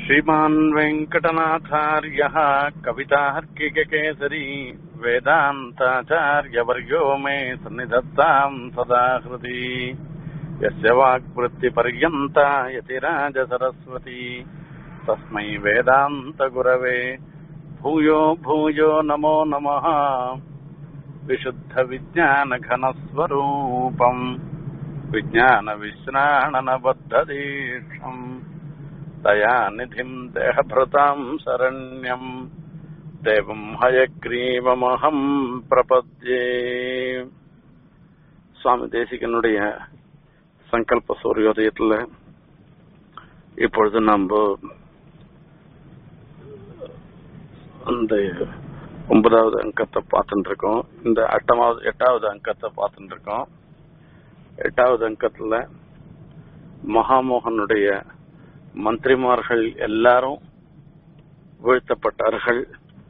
श्रीमान् वेङ्कटनाथार्यः कवितार्किककेसरी वेदान्ताचार्यवर्यो मे सन्निधत्ताम् सदा हृदि यस्य वाक्वृत्तिपर्यन्ता यतिराजसरस्वती तस्मै वेदान्तगुरवे भूयो भूयो नमो नमः विशुद्धविज्ञानघनस्वरूपम् विज्ञानविश्राणनबद्धदीक्षम् दयानिधिम् देहभृताम् शरण्यम् देवम् हयग्रीवमहम् பிரபத்யே சுவாமி தேசிகனுடைய சங்கல்ப சூரியோதயத்துல இப்பொழுது நம்ம அந்த ஒன்பதாவது அங்கத்தை பார்த்துட்டு இருக்கோம் இந்த எட்டமாவது எட்டாவது அங்கத்தை பார்த்துட்டு இருக்கோம் எட்டாவது அங்கத்துல மகாமோகனுடைய மந்திரிமார்கள் எல்லாரும் வீழ்த்தப்பட்டார்கள்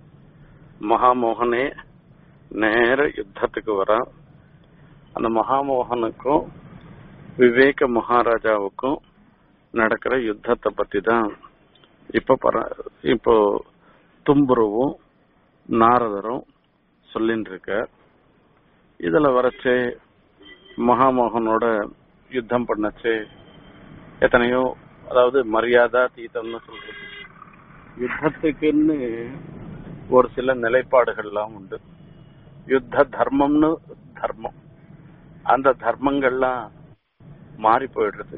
மகாமோகனே நேர யுத்தத்துக்கு வர அந்த மகாமோகனுக்கும் விவேக மகாராஜாவுக்கும் நடக்கிற யுத்தத்தை பத்தி தான் இப்ப பர இப்போ தும்புருவும் நாரதரும் சொல்லிட்டு இருக்க இதுல வரச்சே மகாமோகனோட யுத்தம் பண்ணச்சே எத்தனையோ அதாவது மரியாதா தீதம்னு சொல்றது யுத்தத்துக்குன்னு ஒரு சில நிலைப்பாடுகள்லாம் உண்டு யுத்த தர்மம்னு தர்மம் அந்த தர்மங்கள்லாம் மாறி போயிடுறது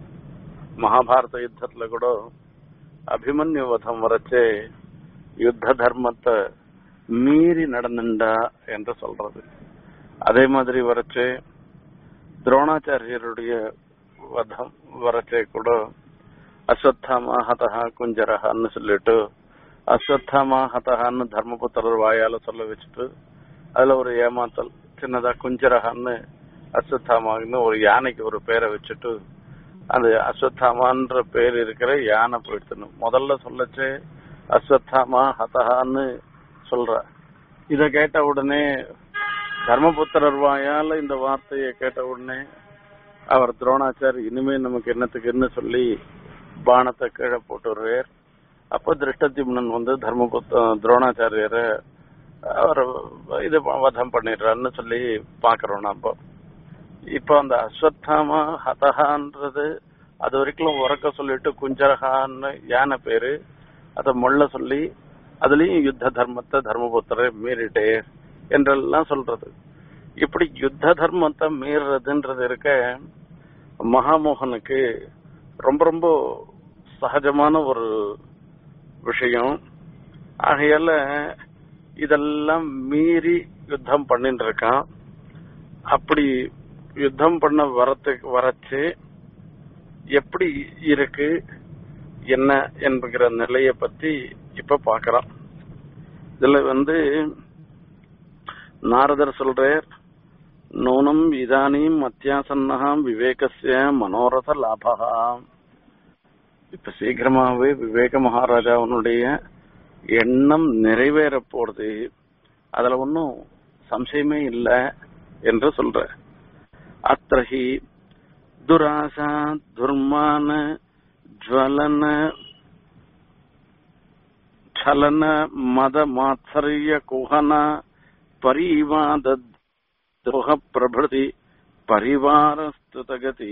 மகாபாரத யுத்தத்துல கூட அபிமன்யு வதம் வரச்சே யுத்த தர்மத்தை மீறி நடந்துண்டா என்று சொல்றது அதே மாதிரி வரச்சே துரோணாச்சாரியருடைய வதம் வரச்சே கூட அஸ்வத்தாமா ஹதஹா குஞ்சரஹான்னு சொல்லிட்டு அஸ்வத்தாமா ஹதஹான்னு தர்மபுத்திரர் வாயால சொல்ல வச்சுட்டு அதுல ஒரு ஏமாத்தல் சின்னதா குஞ்சரஹான்னு அஸ்வத்தாமான்னு ஒரு யானைக்கு ஒரு பேரை வச்சுட்டு அந்த அஸ்வத்தாமான்ற பேர் இருக்கிற யானை போயிடுத்தணும் முதல்ல சொல்லச்சே அஸ்வத்தாமா ஹதஹான்னு சொல்ற இத கேட்ட உடனே தர்மபுத்திரர் வாயால இந்த வார்த்தையை கேட்ட உடனே அவர் துரோணாச்சார் இனிமே நமக்கு என்னத்துக்குன்னு சொல்லி பானத்தை கீழே போட்டுருவார் அப்போ திருஷ்டத்யும்னன் வந்து தர்மபுத்த துரோணாச்சாரியரை அவர் இது வதம் பண்ணிடுறான்னு சொல்லி பாக்குறோம் நம்ம இப்போ அந்த அஸ்வத்தாமா ஹதஹான்றது அது வரைக்கும் உறக்க சொல்லிட்டு குஞ்சரஹான்னு யானை பேரு அதை மொள்ள சொல்லி அதுலயும் யுத்த தர்மத்தை தர்மபுத்திர மீறிட்டே என்றெல்லாம் சொல்றது இப்படி யுத்த தர்மத்தை மீறுறதுன்றது இருக்க மகாமோகனுக்கு ரொம்ப ரொம்ப சகஜமான ஒரு விஷயம் ஆகையால இதெல்லாம் மீறி யுத்தம் பண்ணிட்டு இருக்கான் அப்படி யுத்தம் பண்ண வரத்துக்கு வரச்சு எப்படி இருக்கு என்ன என்கிற நிலைய பத்தி இப்ப பாக்கிறோம் இதுல வந்து நாரதர் சொல்றார் நூனம் இதானீம் அத்தியாசன்னகாம் விவேகசிய மனோரத லாபகா இப்ப சீக்கிரமாவே விவேக மகாராஜாவனுடைய எண்ணம் நிறைவேற போறது அதுல ஒன்னும் சம்சயமே இல்லை என்று சொல்ற அத்தகி துராசா துர்மான ஜுவலன சலன மத மாத்சரிய குஹன பரிவாத துருக பிரபிருதி பரிவாரஸ்துதகதி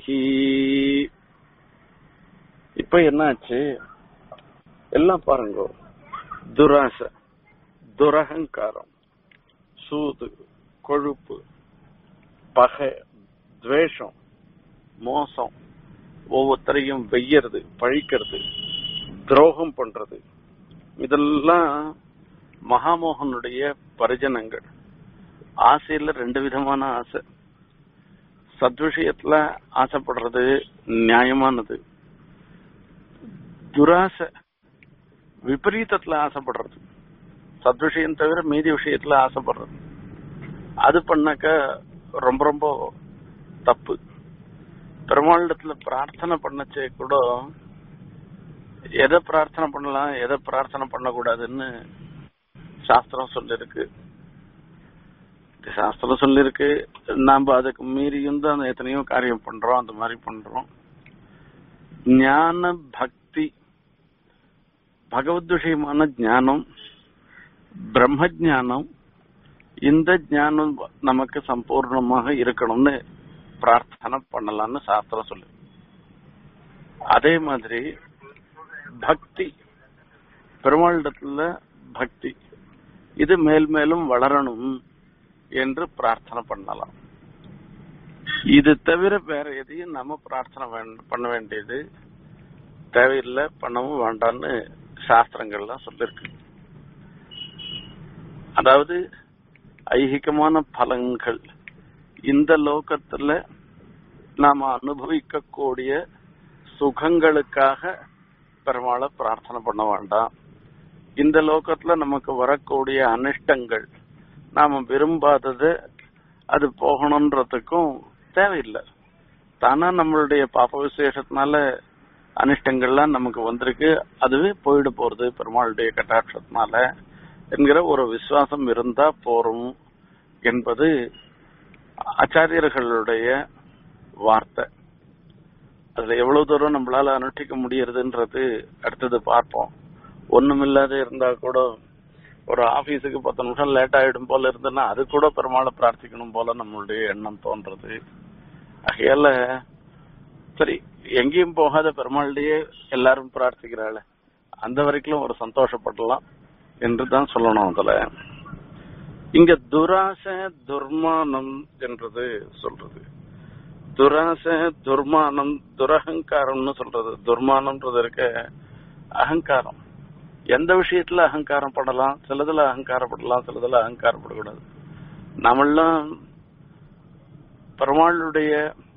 இப்ப என்னாச்சு எல்லாம் பாருங்க துராசை துரகங்காரம் சூது கொழுப்பு பகை துவேஷம் மோசம் ஒவ்வொருத்தரையும் வெய்யறது பழிக்கிறது துரோகம் பண்றது இதெல்லாம் மகாமோகனுடைய பரிஜனங்கள் ஆசையில ரெண்டு விதமான ஆசை சத்விஷயத்துல ஆசைப்படுறது நியாயமானது துராசை விபரீதத்துல ஆசைப்படுறது சத்விஷயம் தவிர மீதி விஷயத்துல ஆசைப்படுறது அது பண்ணாக்க ரொம்ப ரொம்ப தப்பு பெருமாளிடத்துல பிரார்த்தனை பண்ணச்சே கூட எதை பிரார்த்தனை பண்ணலாம் எதை பிரார்த்தனை பண்ணக்கூடாதுன்னு சாஸ்திரம் சொல்லிருக்கு சாஸ்திரம் சொல்லிருக்கு நாம அதுக்கு மீறியும் தான் எத்தனையோ காரியம் பண்றோம் அந்த மாதிரி பண்றோம் ஞான பக்தி பகவத் விஷயமான ஞானம் பிரம்ம ஞானம் இந்த ஞானம் நமக்கு சம்பூர்ணமாக இருக்கணும்னு பிரார்த்தனை பண்ணலாம்னு சாஸ்திரம் சொல்லு அதே மாதிரி பக்தி பெருமாளிடத்துல பக்தி இது மேல் மேலும் வளரணும் என்று பிரார்த்தனை பண்ணலாம் இது தவிர வேற எதையும் நம்ம பிரார்த்தனை வேண்ட- பண்ண வேண்டியது தேவையில்லை பண்ணவும் வேண்டாம்னு சாஸ்திரங்கள்லாம் சொல்லிருக்கு அதாவது ஐகிகமான பலன்கள் இந்த லோகத்துல நாம அனுபவிக்கக்கூடிய சுகங்களுக்காக பெருமாளை பிரார்த்தனை பண்ண வேண்டாம் இந்த லோகத்துல நமக்கு வரக்கூடிய அனிஷ்டங்கள் நாம விரும்பாதது அது போகணுன்றதுக்கும் தேவையில்லை தானா நம்மளுடைய பாப்ப விசேஷத்தினால அனிஷ்டங்கள்லாம் நமக்கு வந்திருக்கு அதுவே போயிட போறது பெருமாளுடைய கட்டாட்சத்தினால என்கிற ஒரு விசுவாசம் இருந்தா போரும் என்பது ஆச்சாரியர்களுடைய வார்த்தை அதுல எவ்வளவு தூரம் நம்மளால அனுஷ்டிக்க முடியறதுன்றது அடுத்தது பார்ப்போம் ஒண்ணுமில்லாத இருந்தா கூட ஒரு ஆபீஸுக்கு பத்து நிமிஷம் லேட் ஆயிடும் போல இருந்ததுன்னா அது கூட பெருமாளை பிரார்த்திக்கணும் போல நம்மளுடைய எண்ணம் தோன்றது ஆகையால சரி எங்கேயும் போகாத பெருமாளுடைய எல்லாரும் பிரார்த்திக்கிறாள் அந்த வரைக்கும் ஒரு சந்தோஷப்படலாம் என்று தான் சொல்லணும் அதுல இங்க துராசை துர்மானம் என்றது சொல்றது துராசை துர்மானம் துரகங்காரம்னு சொல்றது துர்மானம்ன்றது இருக்க அகங்காரம் எந்த விஷயத்துல அகங்காரம் படலாம் சிலதுல அகங்காரப்படலாம் சிலதுல அகங்காரப்படக்கூடாது நம்மெல்லாம் பெருமாளுடைய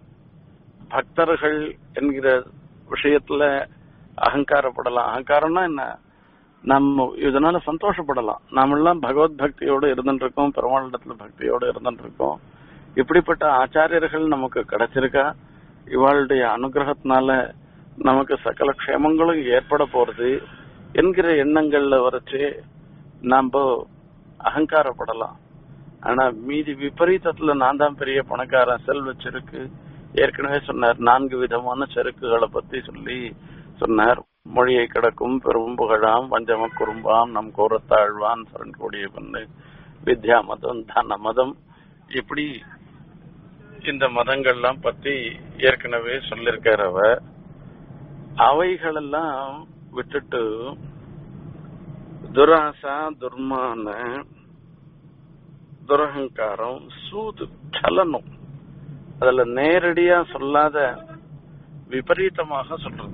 பக்தர்கள் என்கிற விஷயத்துல அகங்காரப்படலாம் அகங்காரம்னா என்ன நம்ம இதனால சந்தோஷப்படலாம் நாமெல்லாம் பகவத் பக்தியோட இருந்துட்டு இருக்கோம் பெருமாளிடத்துல பக்தியோட இருந்துட்டு இருக்கோம் இப்படிப்பட்ட ஆச்சாரியர்கள் நமக்கு கிடைச்சிருக்கா இவாளுடைய அனுகிரகத்தினால நமக்கு சகல க்ஷேமங்களும் ஏற்பட போறது என்கிற எண்ணங்கள்ல வரைச்சு நாம அகங்காரப்படலாம் ஆனா மீதி விபரீதத்துல நான் தான் பெரிய பணக்காரன் செல்வ செருக்கு ஏற்கனவே சொன்னார் நான்கு விதமான செருக்குகளை பத்தி சொல்லி சொன்னார் மொழியை கிடக்கும் பெரும் புகழாம் வஞ்சம குறும்பாம் நம் கோரத்தாழ்வான் சரண் கூடிய பண்ணு வித்யா மதம் தன மதம் இப்படி இந்த மதங்கள்லாம் பத்தி ஏற்கனவே சொல்லிருக்கார் அவர் அவைகளெல்லாம் விட்டுட்டு துராசா துர்மான துரகங்காரம் சூது சலனம் அதுல நேரடியா சொல்லாத விபரீதமாக சொல்றது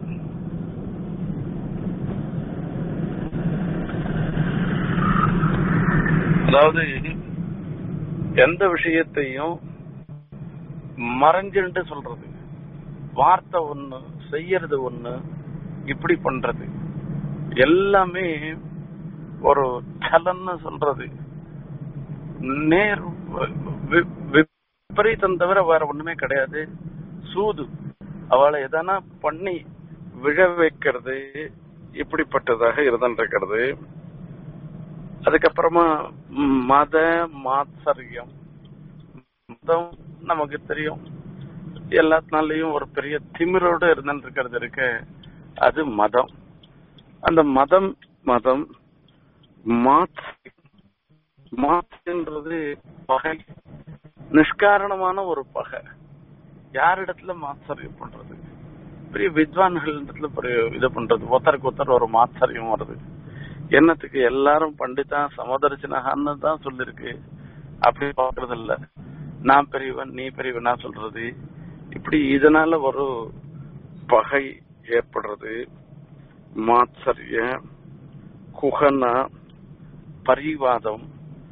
அதாவது எந்த விஷயத்தையும் மறைஞ்சுட்டு சொல்றது வார்த்தை ஒண்ணு செய்யறது ஒண்ணு இப்படி பண்றது எல்லாமே ஒரு சலன்னு சொல்றது நேர் வி- விபரீதம் தவிர வேற ஒண்ணுமே கிடையாது சூது அவளை எதனா பண்ணி விழ வைக்கிறது இப்படிப்பட்டதாக இருந்திருக்கிறது அதுக்கப்புறமா ம், மத மாத்சரியம் மதம் நமக்கு தெரியும் எல்லாத்தினாலையும் ஒரு பெரிய திமிரோடு இருந்துட்டு இருக்கிறது இருக்கு அது மதம் அந்த மதம் மதம் மாத் மாத்துன்றது பகை நிஷ்காரணமான ஒரு பகை யாரிடத்துல மாத்சரியம் பண்றது பெரிய வித்வான்கள் இடத்துல பெரிய இது பண்றது ஒருத்தருக்கு ஒருத்தர் ஒரு மாத்சரியம் வருது என்னத்துக்கு எல்லாரும் பண்டிதா சமதர்சனகான்னு தான் சொல்லிருக்கு அப்படி பாக்குறது இல்ல நான் பெரியவன் நீ பெரியவனா சொல்றது இப்படி இதனால ஒரு பகை ஏற்படுறது மாத்சரிய குகனா பரிவாதம்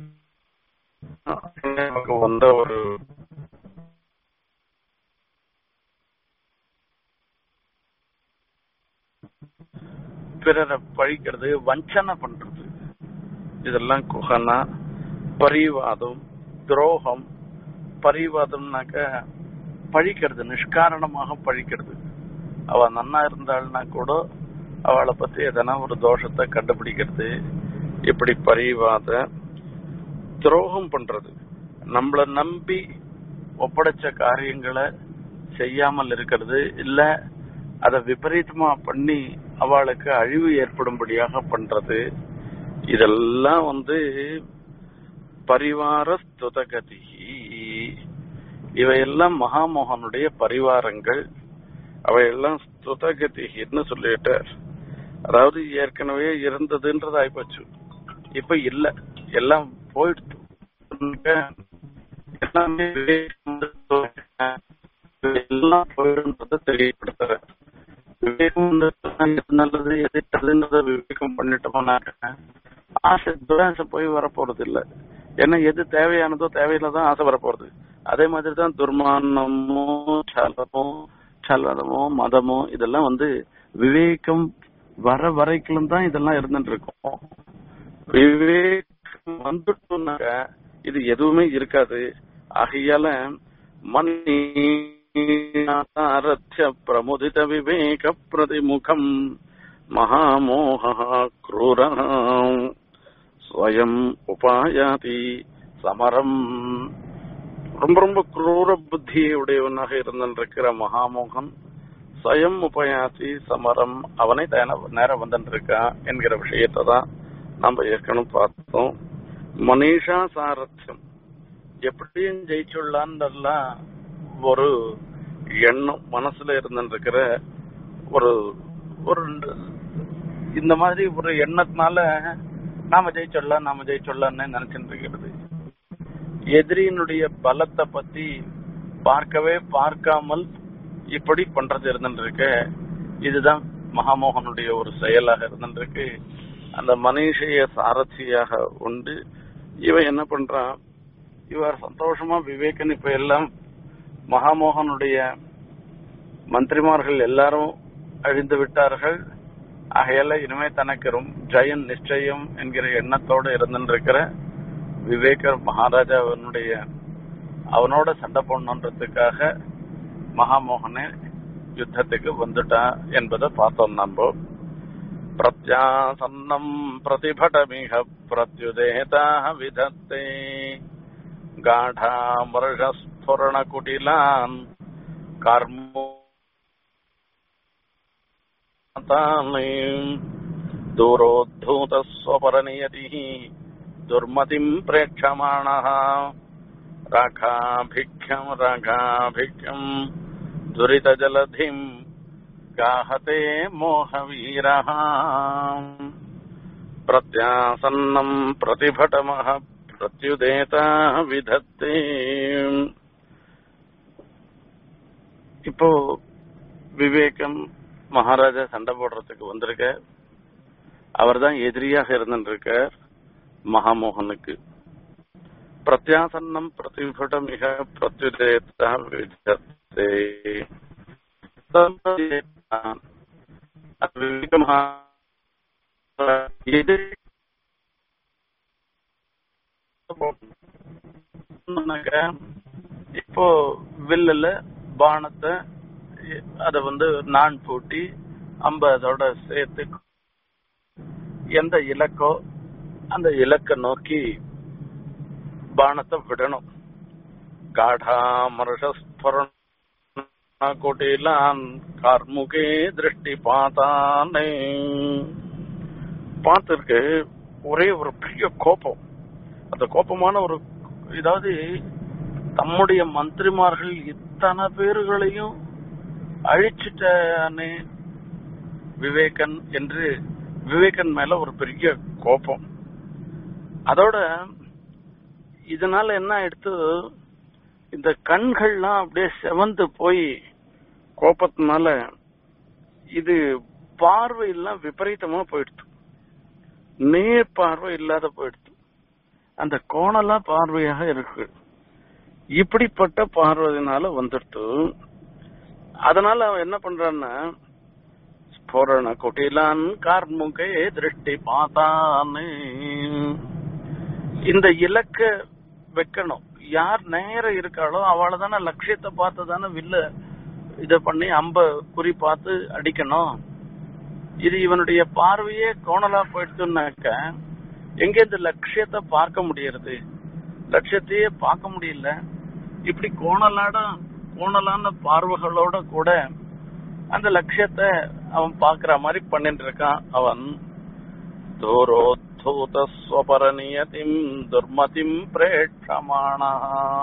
நமக்கு வந்த ஒரு பிறரை பழிக்கிறது வஞ்சனை பண்றது இதெல்லாம் குகனா பரிவாதம் துரோகம் பரிவாதம்னாக்க பழிக்கிறது நிஷ்காரணமாக பழிக்கிறது அவ நன்னா இருந்தாள்னா கூட அவளை பத்தி எதனா ஒரு தோஷத்தை கண்டுபிடிக்கிறது இப்படி பரிவாத துரோகம் பண்றது நம்மள நம்பி ஒப்படைச்ச காரியங்களை செய்யாமல் இருக்கிறது இல்ல அதை விபரீதமா பண்ணி அவளுக்கு அழிவு ஏற்படும்படியாக பண்றது இதெல்லாம் வந்து பரிவார ஸ்துதகதி இவையெல்லாம் மகாமோகனுடைய பரிவாரங்கள் அவையெல்லாம் ஸ்துதகதின்னு சொல்லிட்டார் அதாவது ஏற்கனவே இருந்ததுன்றது ஆயிப்போச்சு இப்ப இல்ல எல்லாம் போயிடுச்சு எல்லாமே எல்லாம் போயிடுன்றத தெரியப்படுத்துற விவேகம் எது நல்லது எது கெட்டதுன்றத விவேகம் பண்ணிட்டோம்னாக்க ஆசை துராசை போய் வரப்போறது இல்ல ஏன்னா எது தேவையானதோ தேவையில்லதான் ஆசை வரப்போறது அதே மாதிரி தான் துர்மானமோ சலமோ சலனமோ மதமோ இதெல்லாம் வந்து விவேகம் வர வரைக்கும் தான் இதெல்லாம் இருந்துட்டு இருக்கும் விவேகம் வந்துட்டோம்னாக்க இது எதுவுமே இருக்காது ஆகையால மணி பிரமுதித விவேக பிரதிமுகம் மகாமோக क्रूर ஸ்வயம் உபாயாதி சமரம் ரொம்ப ரொம்ப குரூர புத்தியை உடையவனாக இருந்திருக்கிற மகாமோகன் ஸ்வயம் உபயாசி சமரம் அவனை நேரம் வந்துருக்கான் என்கிற விஷயத்தை தான் நம்ம ஏற்கனவே பார்த்தோம் மனிஷா சாரத்தியம் எப்படியும் ஜெயிச்சுள்ளான்லாம் ஒரு எண்ணம் மனசுல இருந்துருக்கிற ஒரு ஒரு இந்த மாதிரி ஒரு எண்ணத்தினால நாம ஜெயிச்சிடலாம் நாம ஜெயிச்சிடலாம்னு நினைச்சுட்டு இருக்கிறது எதிரியினுடைய பலத்தை பத்தி பார்க்கவே பார்க்காமல் இப்படி பண்றது இருந்துருக்கு இதுதான் மகாமோகனுடைய ஒரு செயலாக இருந்துருக்கு அந்த மனிஷைய சாரதியாக உண்டு இவன் என்ன பண்றான் இவர் சந்தோஷமா விவேகன் இப்ப எல்லாம் மகாமோகனுடைய மந்திரிமார்கள் எல்லாரும் அழிந்து விட்டார்கள் ஆகையால இனிமே தனக்கு ரொம்ப ஜெயன் நிச்சயம் என்கிற எண்ணத்தோடு இருந்துருக்கிற விவேக மகாராஜாவினுடைய அவனோட சண்டை போடணுன்றதுக்காக மகாமோகனே யுத்தத்துக்கு வந்துட்டான் என்பதை பார்த்தோம் நம்ம பிரத்யாசன்னம் பிரதிபடமிக பிரத்யுதேதா விதத்தே காடாமர்ஷஸ்புரண குடிலான் கர்மோ दूरोद्धूतस्वपरनियतिः दुर्मतिम् प्रेक्षमाणः राघाभिख्यम् राघाभिख्यम् दुरितजलधिम् गाहते मोहवीरः प्रत्यासन्नम् प्रतिभटमः प्रत्युदेता विधत्ते இப்போ விவேகம் மகாராஜா சண்டை போடுறதுக்கு வந்திருக்க அவர் தான் எதிரியாக இருந்திருக்கார் மகாமோகனுக்கு பிரத்யாசன்னம் பிரதிபட மிக பிரத்யுதேத்தா விஜத்தே இப்போ வில்லுல பானத்தை அத வந்து நான் பூட்டி அம்ப அதோட சேர்த்து எந்த இலக்கோ அந்த இலக்க நோக்கி பானத்தை விடணும் காடாமருஷஸ்பரண கோட்டிலான் கார்முகே திருஷ்டி பார்த்தானே பார்த்திருக்கு ஒரே ஒரு பெரிய கோபம் அந்த கோபமான ஒரு இதாவது தம்முடைய மந்திரிமார்கள் இத்தனை பேர்களையும் அழிச்சிட்டானே விவேகன் என்று விவேகன் மேல ஒரு பெரிய கோபம் அதோட இதனால என்ன ஆயிடுத்து இந்த கண்கள்லாம் அப்படியே செவந்து போய் கோபத்தினால இது பார்வையெல்லாம் விபரீதமா போயிடுது நேர் பார்வை இல்லாத போயிடுது அந்த கோணலா பார்வையாக இருக்கு இப்படிப்பட்ட பார்வையினால வந்துடுத்து அதனால அவன் என்ன பண்றான்னா ஸ்போரண குட்டிலான் கார்முகே திருஷ்டி பார்த்தான்னு இந்த இலக்க வைக்கணும் யார் நேரம் இருக்காளோ அவளை தானே லட்சியத்தை பார்த்து தானே வில்ல இத பண்ணி அம்ப குறி பார்த்து அடிக்கணும் இது இவனுடைய பார்வையே கோணலா போயிடுச்சுன்னாக்க எங்க இந்த லட்சியத்தை பார்க்க முடியறது லட்சியத்தையே பார்க்க முடியல இப்படி கோணலாட கோணலான பார்வைகளோட கூட அந்த லட்சியத்தை அவன் பாக்குற மாதிரி பண்ணிட்டு இருக்கான் அவன் தூரோத்தூத ஸ்வபரநியதிம் துர்மதிம் பிரேட்சமானா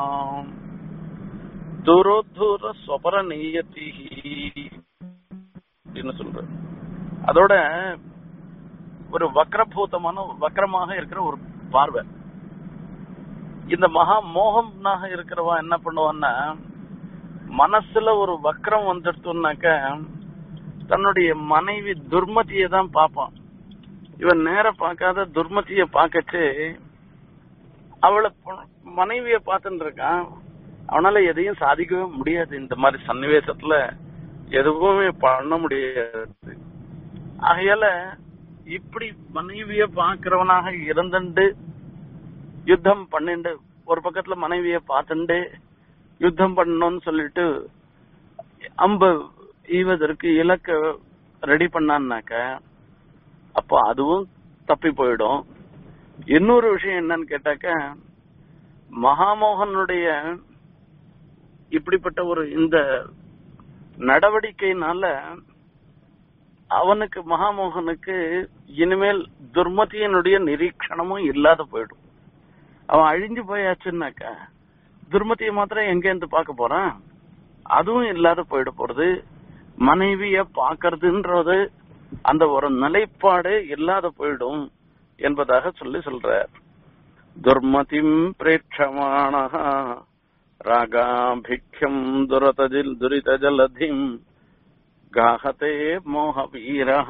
தூரோத்தூர ஸ்வபரநியதி அப்படின்னு சொல்ற அதோட ஒரு வக்ரபூதமான வக்ரமாக இருக்கிற ஒரு பார்வை இந்த மகா மோகம்னாக இருக்கிறவா என்ன பண்ணுவான்னா மனசுல ஒரு வக்ரம் வந்துடுத்துனாக்க தன்னுடைய மனைவி துர்மதியை தான் பார்ப்பான் இவன் நேர பார்க்காத துர்மதிய பார்க்கச்சு அவளை பொ- மனைவிய பார்த்துட்டு இருக்கான் அவனால எதையும் சாதிக்கவே முடியாது இந்த மாதிரி சன்னிவேசத்துல எதுவுமே பண்ண முடியாது ஆகையால இப்படி மனைவிய பாக்குறவனாக இருந்துண்டு யுத்தம் பண்ணிண்டு ஒரு பக்கத்துல மனைவிய பார்த்துண்டு யுத்தம் பண்ணணும்னு சொல்லிட்டு அம்பு ஈவதற்கு இலக்க ரெடி பண்ணான்னாக்க அப்போ அதுவும் தப்பி போயிடும் இன்னொரு விஷயம் என்னன்னு கேட்டாக்க மகாமோகனுடைய இப்படிப்பட்ட ஒரு இந்த நடவடிக்கையினால அவனுக்கு மகாமோகனுக்கு இனிமேல் துர்மதியினுடைய நிரீட்சணமும் இல்லாத போயிடும் அவன் அழிஞ்சு போயாச்சுன்னாக்கா துர்மதியை மாத்திரம் எங்க இருந்து பார்க்க போறான் அதுவும் இல்லாத போயிட போறது மனைவிய பாக்குறதுன்றது அந்த ஒரு நிலைப்பாடு இல்லாத போயிடும் என்பதாக சொல்லி சொல்றார் துர்மதிம் பிரேட்சமான ராகாபிக்யம் துரதஜில் துரித ஜலதிம் गाहते मोहवीरः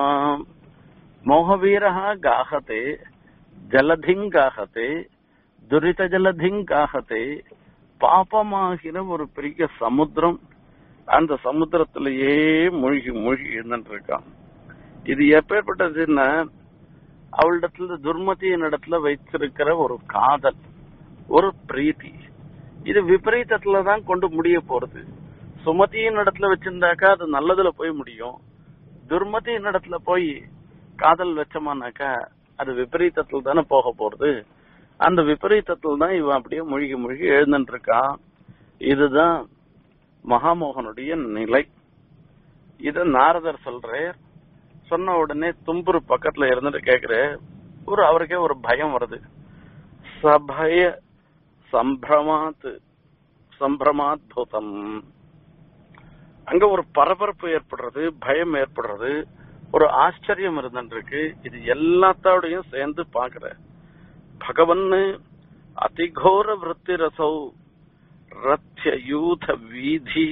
मोहवीरः गाहते ஜலதிங் காகத்தே துரித ஜலதிங் காகத்தே பாப்பமாகிற ஒரு பெரிய சமுத்திரம் அந்த சமுத்திரத்திலேயே மூழ்கி மூழ்கி இருந்துட்டு இருக்கான் இது எப்பேற்பட்டதுன்னா அவளிடத்துல துர்மதியின் இடத்துல வைத்திருக்கிற ஒரு காதல் ஒரு பிரீத்தி இது விபரீதத்துல தான் கொண்டு முடிய போறது சுமதியின் இடத்துல வச்சிருந்தாக்கா அது நல்லதுல போய் முடியும் துர்மதியின் இடத்துல போய் காதல் வச்சோமானாக்கா அது விபரீதத்துல தானே போக போறது அந்த விபரீதத்துல தான் இவன் அப்படியே மூழ்கி மூழ்கி எழுந்துட்டு இருக்கான் இதுதான் மகாமோகனுடைய நிலை இத நாரதர் சொல்றார் சொன்ன உடனே தும்புரு பக்கத்துல இருந்துட்டு கேக்குற ஒரு அவருக்கே ஒரு பயம் வருது சபய சம்பிரமாத் சம்பிரமாத்புதம் அங்க ஒரு பரபரப்பு ஏற்படுறது பயம் ஏற்படுறது ஒரு ஆச்சரியம் இருந்துருக்கு இது எல்லாத்தோடையும் சேர்ந்து பாக்குற பகவன் அதிகோர விற்பி ரசௌ ரத்ய யூத வீதி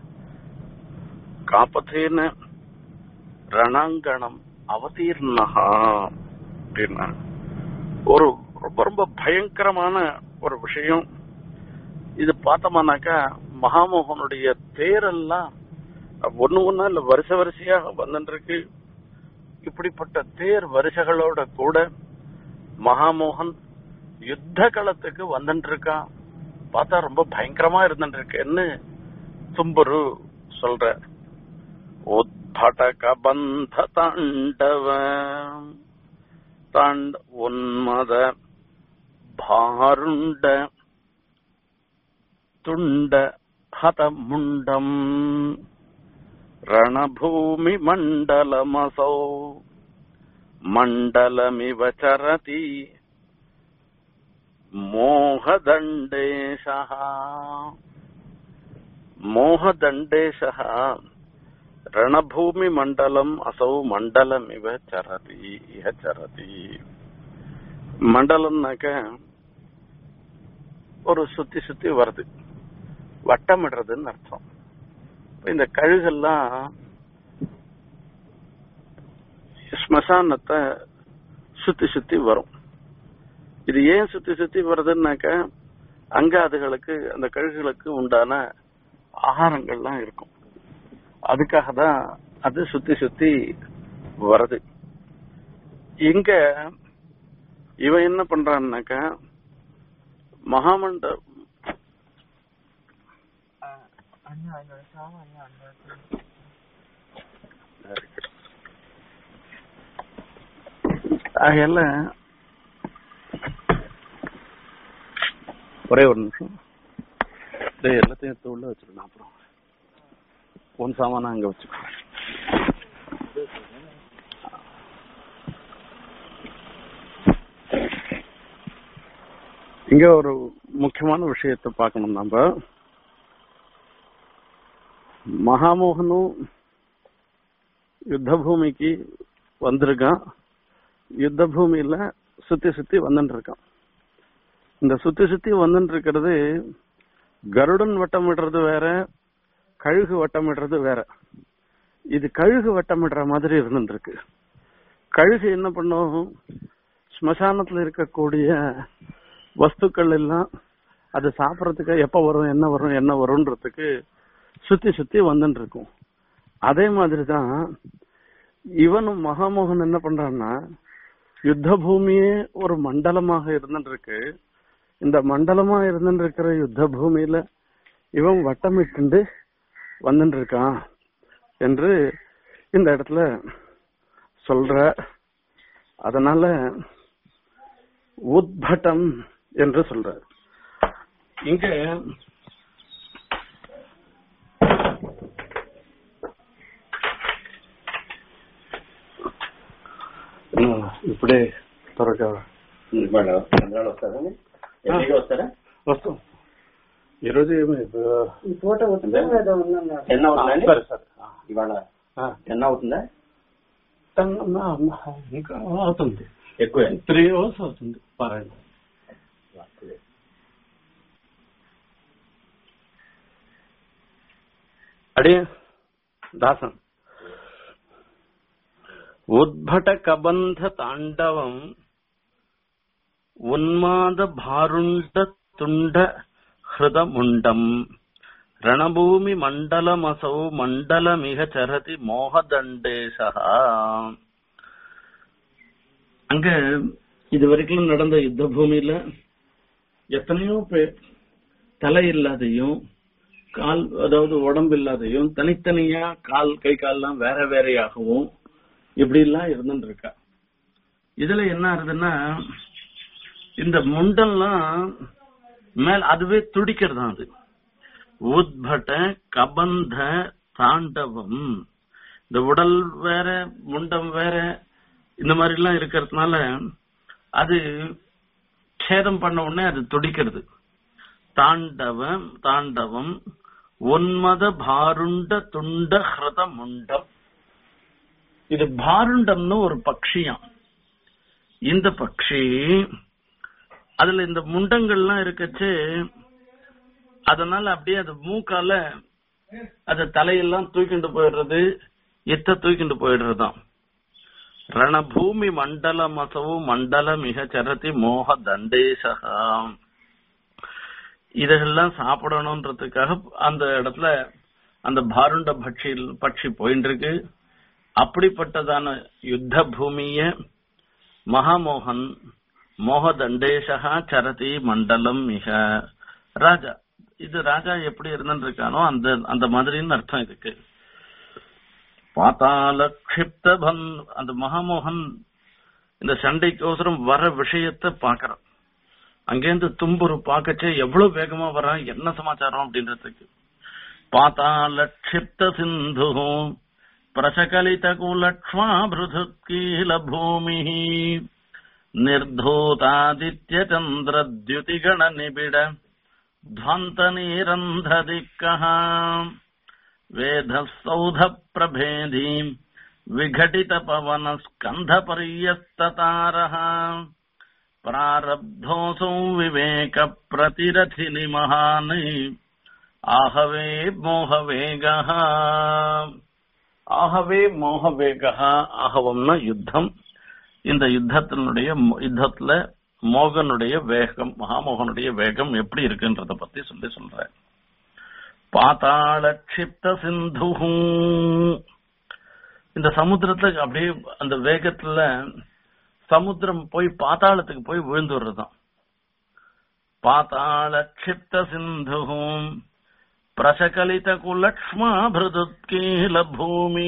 காப்பதேன ரணாங்கணம் அவதீர்ணஹா அப்படின்னா ஒரு ரொம்ப ரொம்ப பயங்கரமான ஒரு விஷயம் இது பார்த்தோம்னாக்கா மகாமோகனுடைய தேரெல்லாம் ஒண்ணு ஒண்ணா இல்ல வருஷ வரிசையாக வந்துருக்கு இப்படிப்பட்ட தேர் வரிசைகளோட கூட மகாமோகன் யுத்த களத்துக்கு வந்துட்டு இருக்கான் பார்த்தா ரொம்ப பயங்கரமா இருந்துட்டு இருக்கேன்னு தும்புரு சொல்ற உத்படக பந்த தாண்டவ தாண்ட உன்மத பாருண்ட துண்ட ஹதமுண்டம் ரணபூமி மண்டலமசௌ மண்டலமிவ சரதி மோகதண்டேஷः மோகதண்டேஷः ரணபூமி மண்டலம் அசௌ மண்டலமிவ சரதி இஹ சரதி மண்டலம்னாக்க ஒரு சுத்தி சுத்தி வருது வட்டமிடுறதுன்னு அர்த்தம் இப்ப இந்த கழுகெல்லாம் ஸ்மசானத்தை சுத்தி சுத்தி வரும் இது ஏன் சுத்தி சுத்தி வருதுன்னாக்க அங்க அதுகளுக்கு அந்த கழுகுகளுக்கு உண்டான ஆகாரங்கள்லாம் இருக்கும் அதுக்காக தான் அது சுத்தி சுத்தி வருது இங்க இவன் என்ன பண்றான்னாக்கா மகாமண்ட அண்ணா என்னோட சாமான் அண்ணா ஆகையால ஒரே ஒரு நிமிஷம் டேய், எல்லாத்தையும் எடுத்து உள்ள வச்சிருக்கேன் அப்புறம் உன் சாமான அங்க வச்சுக்கோ இங்க ஒரு முக்கியமான விஷயத்தை பார்க்கணும் நம்ம மகாமோகனும் யுத்த பூமிக்கு வந்திருக்கான் யுத்த பூமியில சுத்தி சுத்தி வந்துட்டு இருக்கான் இந்த சுத்தி சுத்தி வந்துட்டு இருக்கிறது கருடன் வட்டமிடுறது வேற கழுகு வட்டமிடுறது வேற இது கழுகு வட்டமிடுற மாதிரி இருந்துருக்கு கழுகு என்ன பண்ணும் ஸ்மசானத்துல இருக்கக்கூடிய வஸ்துக்கள் எல்லாம் அது சாப்பிடறதுக்கு எப்ப வரும் என்ன வரும் என்ன வரும்ன்றதுக்கு சுத்தி சுத்தி வந்துட்டு இருக்கும் அதே மாதிரிதான் இவனும் மகாமோகன் என்ன பண்றான்னா யுத்த பூமியே ஒரு மண்டலமாக இருந்துட்டு இருக்கு இந்த மண்டலமா இருந்துட்டு இருக்கிற யுத்த பூமியில இவன் வட்டமிட்டு வந்துட்டு இருக்கான் என்று இந்த இடத்துல சொல்ற அதனால உத்பட்டம் என்று சொல்ற இங்க இன்னும் ఇప్పుడే త్వరగా ఇవాళ చంద్రాలు వస్తారని ఎన్నిగా వస్తారా వస్తాం ఈరోజు ఏమి ఈ పూట ఉత్తరం ఏదో ఉందన్నారు ఎన్న అవుతుందండి సరే సరే ఇవాళ ఎన్న అవుతుందా ఇంకా అవుతుంది ఎక్కువ త్రీ అవర్స్ అవుతుంది పర్వాలేదు అడే దాసం ఉద్భట కబంధ తాండవం ఉన్మాద భారుండ తుండ హృదముండం ரணபூமி மண்டலமசௌ மண்டலமிக சரதி மோகதண்டேச அங்க இது வரைக்கும் நடந்த யுத்த பூமியில எத்தனையோ பேர் தலை இல்லாதையும் கால் அதாவது உடம்பு இல்லாதையும் தனித்தனியா கால் கை கால்லாம் வேற வேறையாகவும் இப்படி எல்லாம் இருந்துட்டு இருக்கா இதுல என்ன ஆகுதுன்னா இந்த முண்டெல்லாம் மேல அதுவே துடிக்கிறதாம் அது உத்பட கபந்த தாண்டவம் இந்த உடல் வேற முண்டம் வேற இந்த மாதிரி எல்லாம் இருக்கிறதுனால அது சேதம் பண்ண உடனே அது துடிக்கிறது தாண்டவம் தாண்டவம் உன்மத பாருண்ட துண்ட ஹிருத முண்டம் இது பாருண்டம்னு ஒரு பக்ஷியாம் இந்த பக்ஷி அதுல இந்த முண்டங்கள்லாம் இருக்கச்சு அதனால அப்படியே அது மூக்கால அது தலையெல்லாம் தூக்கிட்டு போயிடுறது எத்த தூக்கிட்டு போயிடுறதாம் ரணபூமி மண்டல மசவு மண்டல மிக சரதி மோக தண்டேசகா இதெல்லாம் சாப்பிடணும்ன்றதுக்காக அந்த இடத்துல அந்த பாருண்ட பட்சி பட்சி போயிட்டு இருக்கு அப்படிப்பட்டதான யுத்த பூமிய மகாமோகன் மோகதண்டேசகா சரதி மண்டலம் மிக ராஜா இது ராஜா எப்படி இருந்துட்டு இருக்கானோ அந்த அந்த மாதிரின்னு அர்த்தம் இதுக்கு பாத்தால க்ஷிப்த பன் அந்த மகாமோகன் இந்த சண்டைக்கோசரம் வர விஷயத்த பாக்குறான் அங்கேருந்து தும்புரு பாக்கச்சே எவ்வளவு வேகமா வரான் என்ன சமாச்சாரம் அப்படின்றதுக்கு பாத்தால க்ஷிப்த சிந்து பிரசகலித குலக்ஷ்மா பிருதுக்கீல பூமி నిర్ధూతాదిత్య చంద్రద్యుతిగణ నిబిడ ధ్వంత నీరంధదిక్కః వేద సౌధ ప్రభేదీ విఘటిత పవన స్కంధ పర్యస్తతారః ప్రారబ్ధోసౌ వివేక ప్రతిరథిని మహాని ఆహవే మోహవేగः ஆகவே மோகவேகா ஆகவம்னா யுத்தம் இந்த யுத்தத்தினுடைய யுத்தத்துல மோகனுடைய வேகம் மகாமோகனுடைய வேகம் எப்படி இருக்குன்றத பத்தி சொல்லி சொல்ற பாத்தாள க்ஷிப்த சிந்து இந்த சமுத்திரத்துல அப்படியே அந்த வேகத்துல சமுத்திரம் போய் பாத்தாளத்துக்கு போய் விழுந்து விடுறதுதான் பாத்தாள க்ஷிப்த சிந்து பிரசகலித குலக்ஷ்மா பிருதுத்கீல பூமி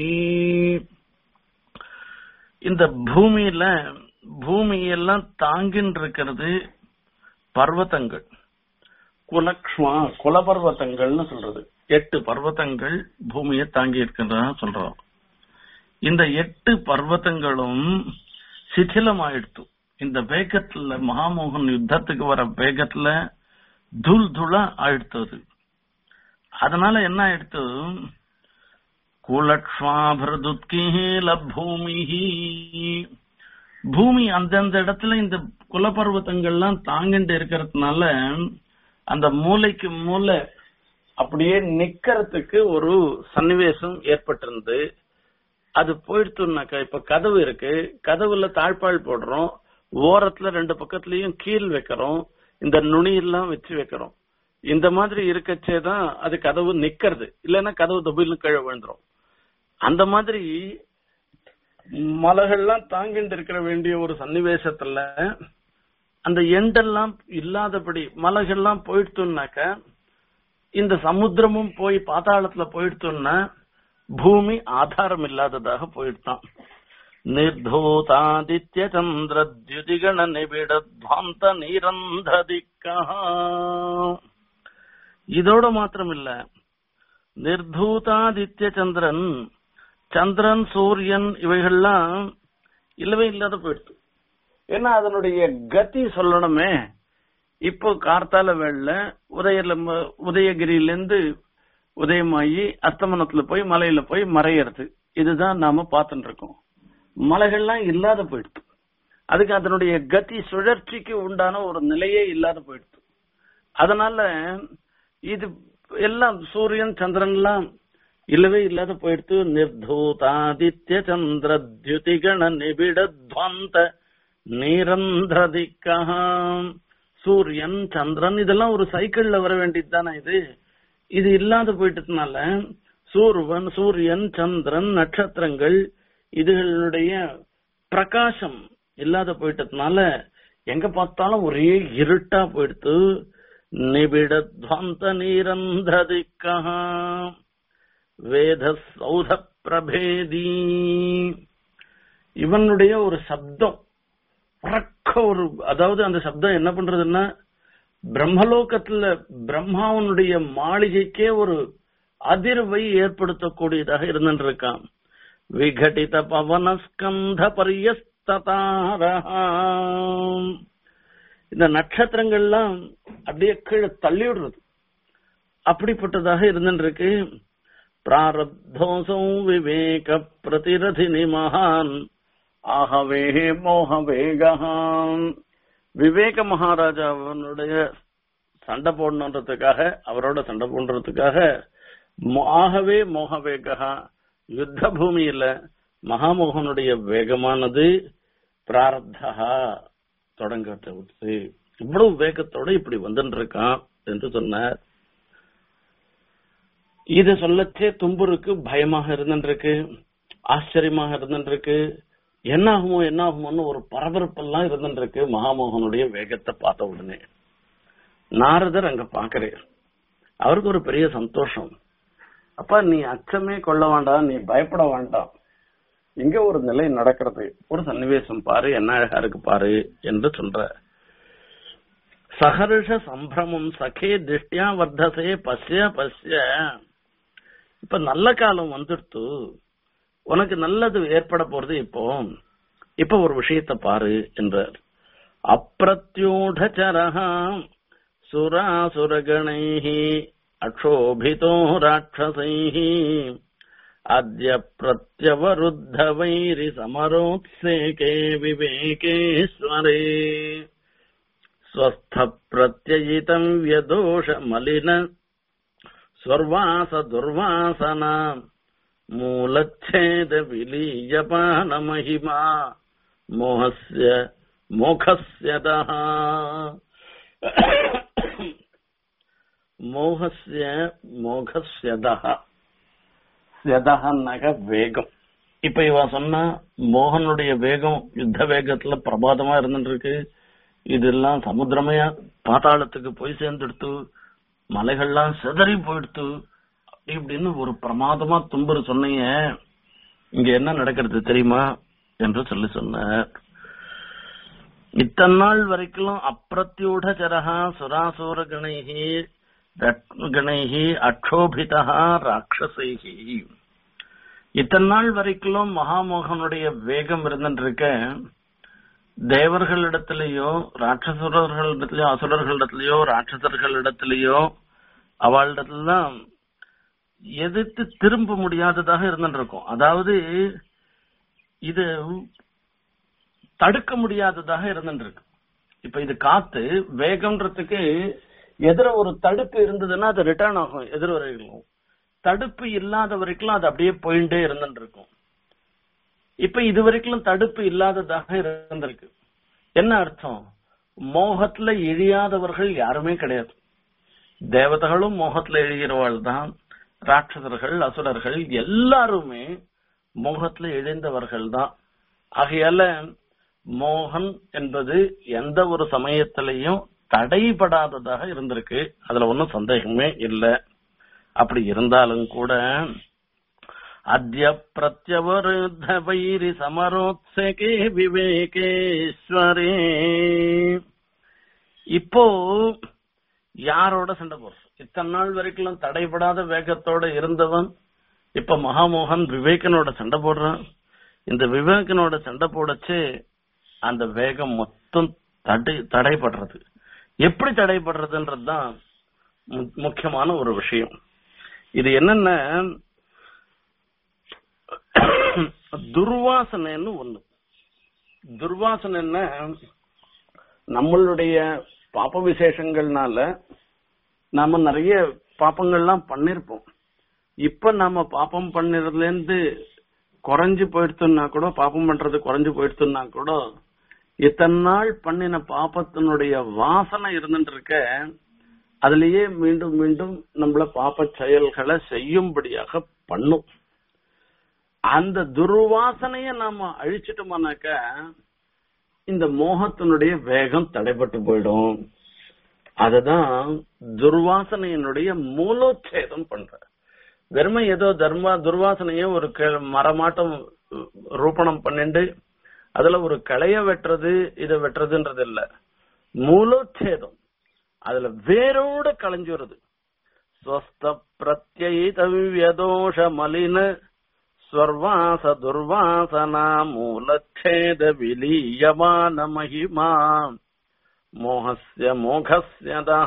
இந்த பூமியில பூமியெல்லாம் தாங்கின்னு இருக்கிறது பர்வதங்கள் குலக்ஷ்மா குலபர்வதங்கள்னு சொல்றது எட்டு பர்வதங்கள் பூமியை தாங்கி இருக்கின்றன சொல்றோம் இந்த எட்டு பர்வதங்களும் சிथिலமாயிடுத்து இந்த வேகத்துல மகாமோகன் யுத்தத்துக்கு வர வேகத்துல தூள் தூளா ஆயிடுத்தது அதனால என்ன ஆயிடுத்து குலக்ஷ்மாபிரதுத்கீல பூமி பூமி அந்தந்த இடத்துல இந்த குலப்பர்வத்தங்கள்லாம் தாங்கிட்டு இருக்கிறதுனால அந்த மூளைக்கு மூளை அப்படியே நிக்கிறதுக்கு ஒரு சன்னிவேசம் ஏற்பட்டிருந்து அது போயிடுத்துனாக்கா இப்ப கதவு இருக்கு கதவுல தாழ்பால் போடுறோம் ஓரத்துல ரெண்டு பக்கத்துலயும் கீழ் வைக்கிறோம் இந்த நுனி எல்லாம் வச்சு வைக்கிறோம் இந்த மாதிரி இருக்கச்சே தான் அது கதவு நிக்கிறது இல்லைன்னா கதவு தொபில்னு கீழே விழுந்துரும் அந்த மாதிரி மலைகள்லாம் தாங்கிட்டு இருக்கிற வேண்டிய ஒரு சன்னிவேசத்துல அந்த எண்டெல்லாம் இல்லாதபடி மலைகள்லாம் போயிடுத்துனாக்க இந்த சமுத்திரமும் போய் பாதாளத்துல போயிடுத்துன்னா பூமி ஆதாரம் இல்லாததாக போயிடுதான் ನಿರ್ಧೂತಾದಿತ್ಯ ಚಂದ್ರ ದ್ಯುತಿಗಣ ನಿಬಿಡ ಧ್ವಾಂತ ನಿರಂಧ್ರದಿಕ್ಕ இதோட மாத்திரம் இல்ல நிர்தூதாதித்ய சந்திரன் சந்திரன் சூரியன் இவைகள்லாம் இல்லவே இல்லாத போயிடுது ஏன்னா அதனுடைய கதி சொல்லணுமே இப்போ கார்த்தால வேள உதயல உதயகிரியிலிருந்து உதயமாயி அஸ்தமனத்துல போய் மலையில போய் மறையிறது இதுதான் நாம பார்த்துட்டு இருக்கோம் மலைகள்லாம் இல்லாத போயிடுது அதுக்கு அதனுடைய கதி சுழற்சிக்கு உண்டான ஒரு நிலையே இல்லாத போயிடுது அதனால இது எல்லாம் சூரியன் சந்திரன் எல்லாம் இல்லவே இல்லாத போயிடுத்து நிர்தூதாதித்ய சந்திர தியுதிகண நிபிட துவந்த நிரந்திரதிக்கம் சூரியன் சந்திரன் இதெல்லாம் ஒரு சைக்கிள்ல வர வேண்டியது தானே இது இது இல்லாத போயிட்டதுனால சூர்வன் சூரியன் சந்திரன் நட்சத்திரங்கள் இதுகளுடைய பிரகாசம் இல்லாத போயிட்டதுனால எங்க பார்த்தாலும் ஒரே இருட்டா போயிடுத்து நிபிட துவந்த நீரந்திரதிக்கா வேத சௌத பிரபேதி இவனுடைய ஒரு சப்தம் உறக்க ஒரு அதாவது அந்த சப்தம் என்ன பண்றதுன்னா பிரம்மலோகத்துல பிரம்மாவனுடைய மாளிகைக்கே ஒரு அதிர்வை ஏற்படுத்தக்கூடியதாக இருந்துருக்கான் விகடித பவனஸ்கந்த பரியஸ்தாரம் இந்த நட்சத்திரங்கள்லாம் அப்படியே கீழே தள்ளி விடுறது அப்படிப்பட்டதாக இருந்துருக்கு பிராரப்தோசம் விவேக பிரதிரதினி மகான் ஆகவே மோகவேகான் விவேக மகாராஜாவனுடைய சண்டை போடணுன்றதுக்காக அவரோட சண்டை போடுறதுக்காக ஆகவே மோகவேகா யுத்த பூமியில மகாமோகனுடைய வேகமானது பிராரப்தா தொடங்கத்தை விட்டு இவ்வளவு வேகத்தோட இப்படி வந்துட்டு இருக்கான் என்று சொன்னார் இத சொல்லச்சே தும்புருக்கு பயமாக இருந்துருக்கு ஆச்சரியமாக இருந்துருக்கு என்ன ஆகுமோ என்ன ஆகுமோன்னு ஒரு பரபரப்பெல்லாம் இருந்துருக்கு மகாமோகனுடைய வேகத்தை பார்த்த உடனே நாரதர் அங்க பாக்குறேன் அவருக்கு ஒரு பெரிய சந்தோஷம் அப்பா நீ அச்சமே கொள்ள வேண்டாம் நீ பயப்பட வேண்டாம் இங்க ஒரு நிலை நடக்கிறது ஒரு சன்னிவேசம் பாரு என்ன அழகா இருக்கு பாரு என்று சொல்ற சகர்ஷ சம்பிரமம் சகே திருஷ்டியா வர்த்தசே பசிய பசிய இப்ப நல்ல காலம் வந்துடுத்து உனக்கு நல்லது ஏற்பட போறது இப்போ இப்ப ஒரு விஷயத்த பாரு என்றார் அப்பிரத்யூடச்சரஹா சுராசுரகணைஹி அக்ஷோபிதோ ராட்சசைः अद्य प्रत्यवरुद्धवैरि समरोत्सेके विवेकेश्वरे स्वस्थप्रत्ययितम् व्यदोषमलिन स्वर्वासदुर्वासना मूलच्छेदविलीयपानमहिमा मोहस्य मोखस्यतः மோகசிய மோகசியதா சியதகன்னாக வேகம் இப்ப இவ சொன்னா மோகனுடைய வேகம் யுத்த வேகத்துல பிரபாதமா இருந்துட்டு இருக்கு இதெல்லாம் சமுத்திரமையா பாதாளத்துக்கு போய் சேர்ந்துடுத்து மலைகள்லாம் சிதறி போயிடுத்து அப்படி இப்படின்னு ஒரு பிரமாதமா தும்புரு சொன்னீங்க இங்க என்ன நடக்கிறது தெரியுமா என்று சொல்லி சொன்னார் இத்தனை நாள் வரைக்கும் அப்பிரத்தியூட சரகா சுராசூர கணைகி கணைஹி அக்ஷோபிதா ராட்சசைஹி இத்தனை நாள் வரைக்கும் மகாமோகனுடைய வேகம் இருந்துருக்க தேவர்களிடத்திலேயோ ராட்சசர்களிடத்திலேயோ அசுரர்களிடத்திலேயோ ராட்சசர்களிடத்திலேயோ அவளிடத்துலாம் எதிர்த்து திரும்ப முடியாததாக இருந்துட்டு இருக்கும் அதாவது இது தடுக்க முடியாததாக இருந்துட்டு இருக்கு இப்ப இது காத்து வேகம்ன்றதுக்கு எதிர ஒரு தடுப்பு இருந்ததுன்னா அது ரிட்டர்ன் ஆகும் எதிர் வரைக்கும் தடுப்பு இல்லாத வரைக்கும் அது அப்படியே போயிட்டே இருந்துட்டு இருக்கும் இப்ப இது வரைக்கும் தடுப்பு இல்லாததாக இருந்திருக்கு என்ன அர்த்தம் மோகத்துல இழியாதவர்கள் யாருமே கிடையாது தேவதைகளும் மோகத்துல இழிகிறவள் தான் ராட்சசர்கள் அசுரர்கள் எல்லாருமே மோகத்துல இழிந்தவர்கள் தான் ஆகையால மோகன் என்பது எந்த ஒரு சமயத்திலையும் தடைபடாததாக இருந்திருக்கு அதுல ஒன்னும் சந்தேகமே இல்லை அப்படி இருந்தாலும் கூட அத்ய பிரத்யவருத்த வைரி சமரோத்சகே விவேகேஸ்வரே இப்போ யாரோட சண்டை போடுறோம் இத்தனை நாள் வரைக்கும் தடைபடாத வேகத்தோட இருந்தவன் இப்ப மகாமோகன் விவேகனோட சண்டை போடுறான் இந்த விவேகனோட சண்டை போடச்சு அந்த வேகம் மொத்தம் தடை தடைபடுறது எப்படி தடைபடுறதுன்றதுதான் முக்கியமான ஒரு விஷயம் இது என்னன்னா துர்வாசனைன்னு ஒண்ணு துர்வாசனைன்னா நம்மளுடைய பாப்ப விசேஷங்கள்னால நாம நிறைய பாப்பங்கள்லாம் பண்ணிருப்போம் இப்ப நாம பாப்பம் பண்ணதுல இருந்து குறைஞ்சு போயிடுத்துன்னா கூட பாப்பம் பண்றது குறைஞ்சு போயிடுத்துன்னா கூட இத்தனை நாள் பண்ணின பாப்பத்தினுடைய வாசனை இருந்துட்டு இருக்க அதுலயே மீண்டும் மீண்டும் நம்மள பாப்ப செயல்களை செய்யும்படியாக பண்ணும் அந்த துர்வாசனைய நாம அழிச்சிட்டோம்னாக்க இந்த மோகத்தினுடைய வேகம் தடைபட்டு போயிடும் அததான் துர்வாசனையினுடைய மூலோச்சேதம் பண்ற வெறுமை ஏதோ தர்மா துர்வாசனைய ஒரு மரமாட்டம் ரூபணம் பண்ணிண்டு அதுல ஒரு களைய வெட்டுறது இதை வெட்டுறதுன்றது இல்ல மூலோச்சேதம் அதுல வேரோட களைஞ்சு வருது ஸ்வஸ்த பிரத்யதோஷ மலின ஸ்வர்வாச துர்வாசனா மூலச்சேத விலீயமான மகிமா மோகஸ்ய மோகஸ்யதா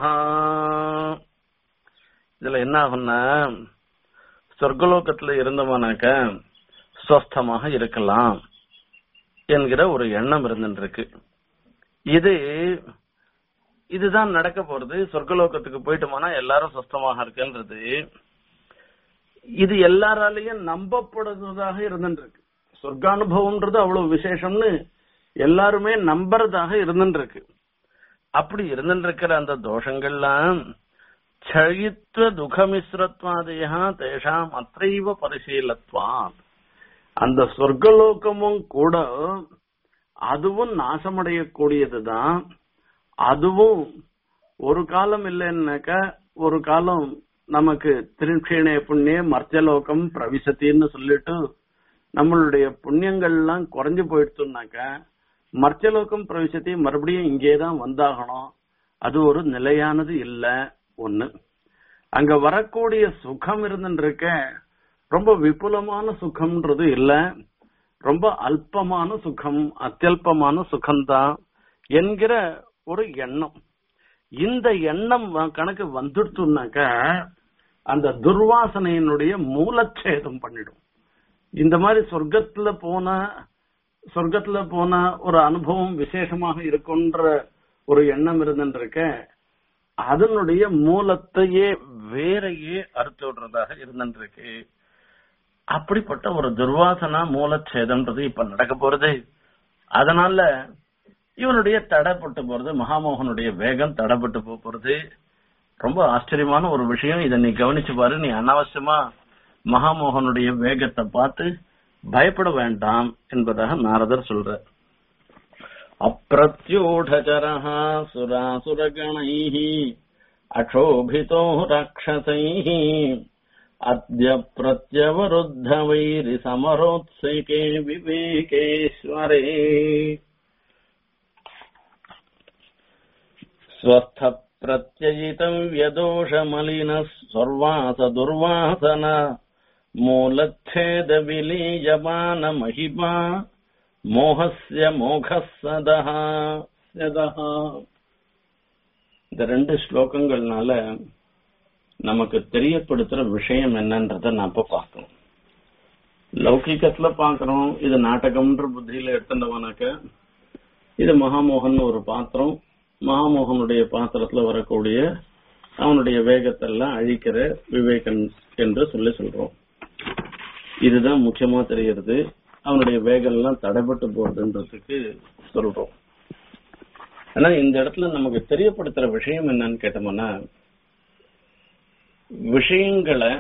இதுல என்ன ஆகும்னா சொர்க்கலோகத்துல இருந்தவனாக்க ஸ்வஸ்தமாக இருக்கலாம் என்கிற ஒரு எண்ணம் இருந்துருக்கு இது இதுதான் நடக்க போறது சொர்க்கலோகத்துக்கு போயிட்டோம்னா எல்லாரும் சொஸ்தமாக இருக்குன்றது இது எல்லாராலையும் நம்பப்படுறதாக இருந்துருக்கு சொர்க்கானுபவம்ன்றது அவ்வளவு விசேஷம்னு எல்லாருமே நம்புறதாக இருந்துருக்கு அப்படி இருந்துருக்கிற அந்த தோஷங்கள்லாம் சழித்வ துகமிஸ்ரத்வாதையா தேஷாம் அத்தைவ பரிசீலத்வான் அந்த சொர்க்கலோகமும் கூட அதுவும் நாசமடையக்கூடியதுதான் அதுவும் ஒரு காலம் இல்லைன்னாக்கா ஒரு காலம் நமக்கு திருட்சீணய புண்ணிய மர்த்தியலோகம் பிரவிசத்தின்னு சொல்லிட்டு நம்மளுடைய புண்ணியங்கள் எல்லாம் குறைஞ்சு போயிடுச்சுனாக்கா மர்த்தியலோகம் பிரவிசத்தி மறுபடியும் இங்கேதான் வந்தாகணும் அது ஒரு நிலையானது இல்ல ஒண்ணு அங்க வரக்கூடிய சுகம் இருந்துருக்க ரொம்ப விபுலமான சுகம்ன்றது இல்ல ரொம்ப அல்பமான சுகம் அத்தியல்பமான சுகம்தான் என்கிற ஒரு எண்ணம் இந்த எண்ணம் கணக்கு வந்துடுச்சுனாக்க அந்த துர்வாசனையினுடைய மூலச்சேதம் பண்ணிடும் இந்த மாதிரி சொர்க்கத்துல போன சொர்க்கத்துல போன ஒரு அனுபவம் விசேஷமாக இருக்குன்ற ஒரு எண்ணம் இருந்துருக்க அதனுடைய மூலத்தையே வேறையே அறுத்து விடுறதாக இருந்துருக்கு அப்படிப்பட்ட ஒரு துர்வாசனா மூலச்சேதம்ன்றது இப்ப நடக்க போறது அதனால இவனுடைய தடைப்பட்டு போறது மகாமோகனுடைய வேகம் தடைப்பட்டு போறது ரொம்ப ஆச்சரியமான ஒரு விஷயம் இதை நீ கவனிச்சு பாரு நீ அனாவசியமா மகாமோகனுடைய வேகத்தை பார்த்து பயப்பட வேண்டாம் என்பதாக நாரதர் சொல்ற அப்பிரத்யூடச்சரः சுராசுரகணைः அக்ஷோபிதோ ராட்சசைः अद्य प्रत्यवरुद्धवैरिसमरोत्सिके विवेकेश्वरे प्रत्ययितम् व्यदोषमलिनः सर्वासदुर्वासन मूलच्छेदविलीयमानमहिमा மோகஸ்ய மோகः சதः சதः இந்த ரெண்டு ஸ்லோகங்கள்னால நமக்கு தெரியப்படுத்துற விஷயம் என்னன்றத நாம பார்க்கணும் லௌகிகத்துல பாக்குறோம் இது நாடகம்ன்ற புத்தியில எடுத்துட்டோம்னாக்க இது மகாமோகன் ஒரு பாத்திரம் மகாமோகனுடைய பாத்திரத்துல வரக்கூடிய அவனுடைய வேகத்தெல்லாம் அழிக்கிற விவேகன் என்று சொல்லி சொல்றோம் இதுதான் முக்கியமா தெரிகிறது அவனுடைய வேகம் எல்லாம் தடைபட்டு போறதுன்றதுக்கு சொல்றோம் ஆனா இந்த இடத்துல நமக்கு தெரியப்படுத்துற விஷயம் என்னன்னு கேட்டோம்னா விஷயங்களை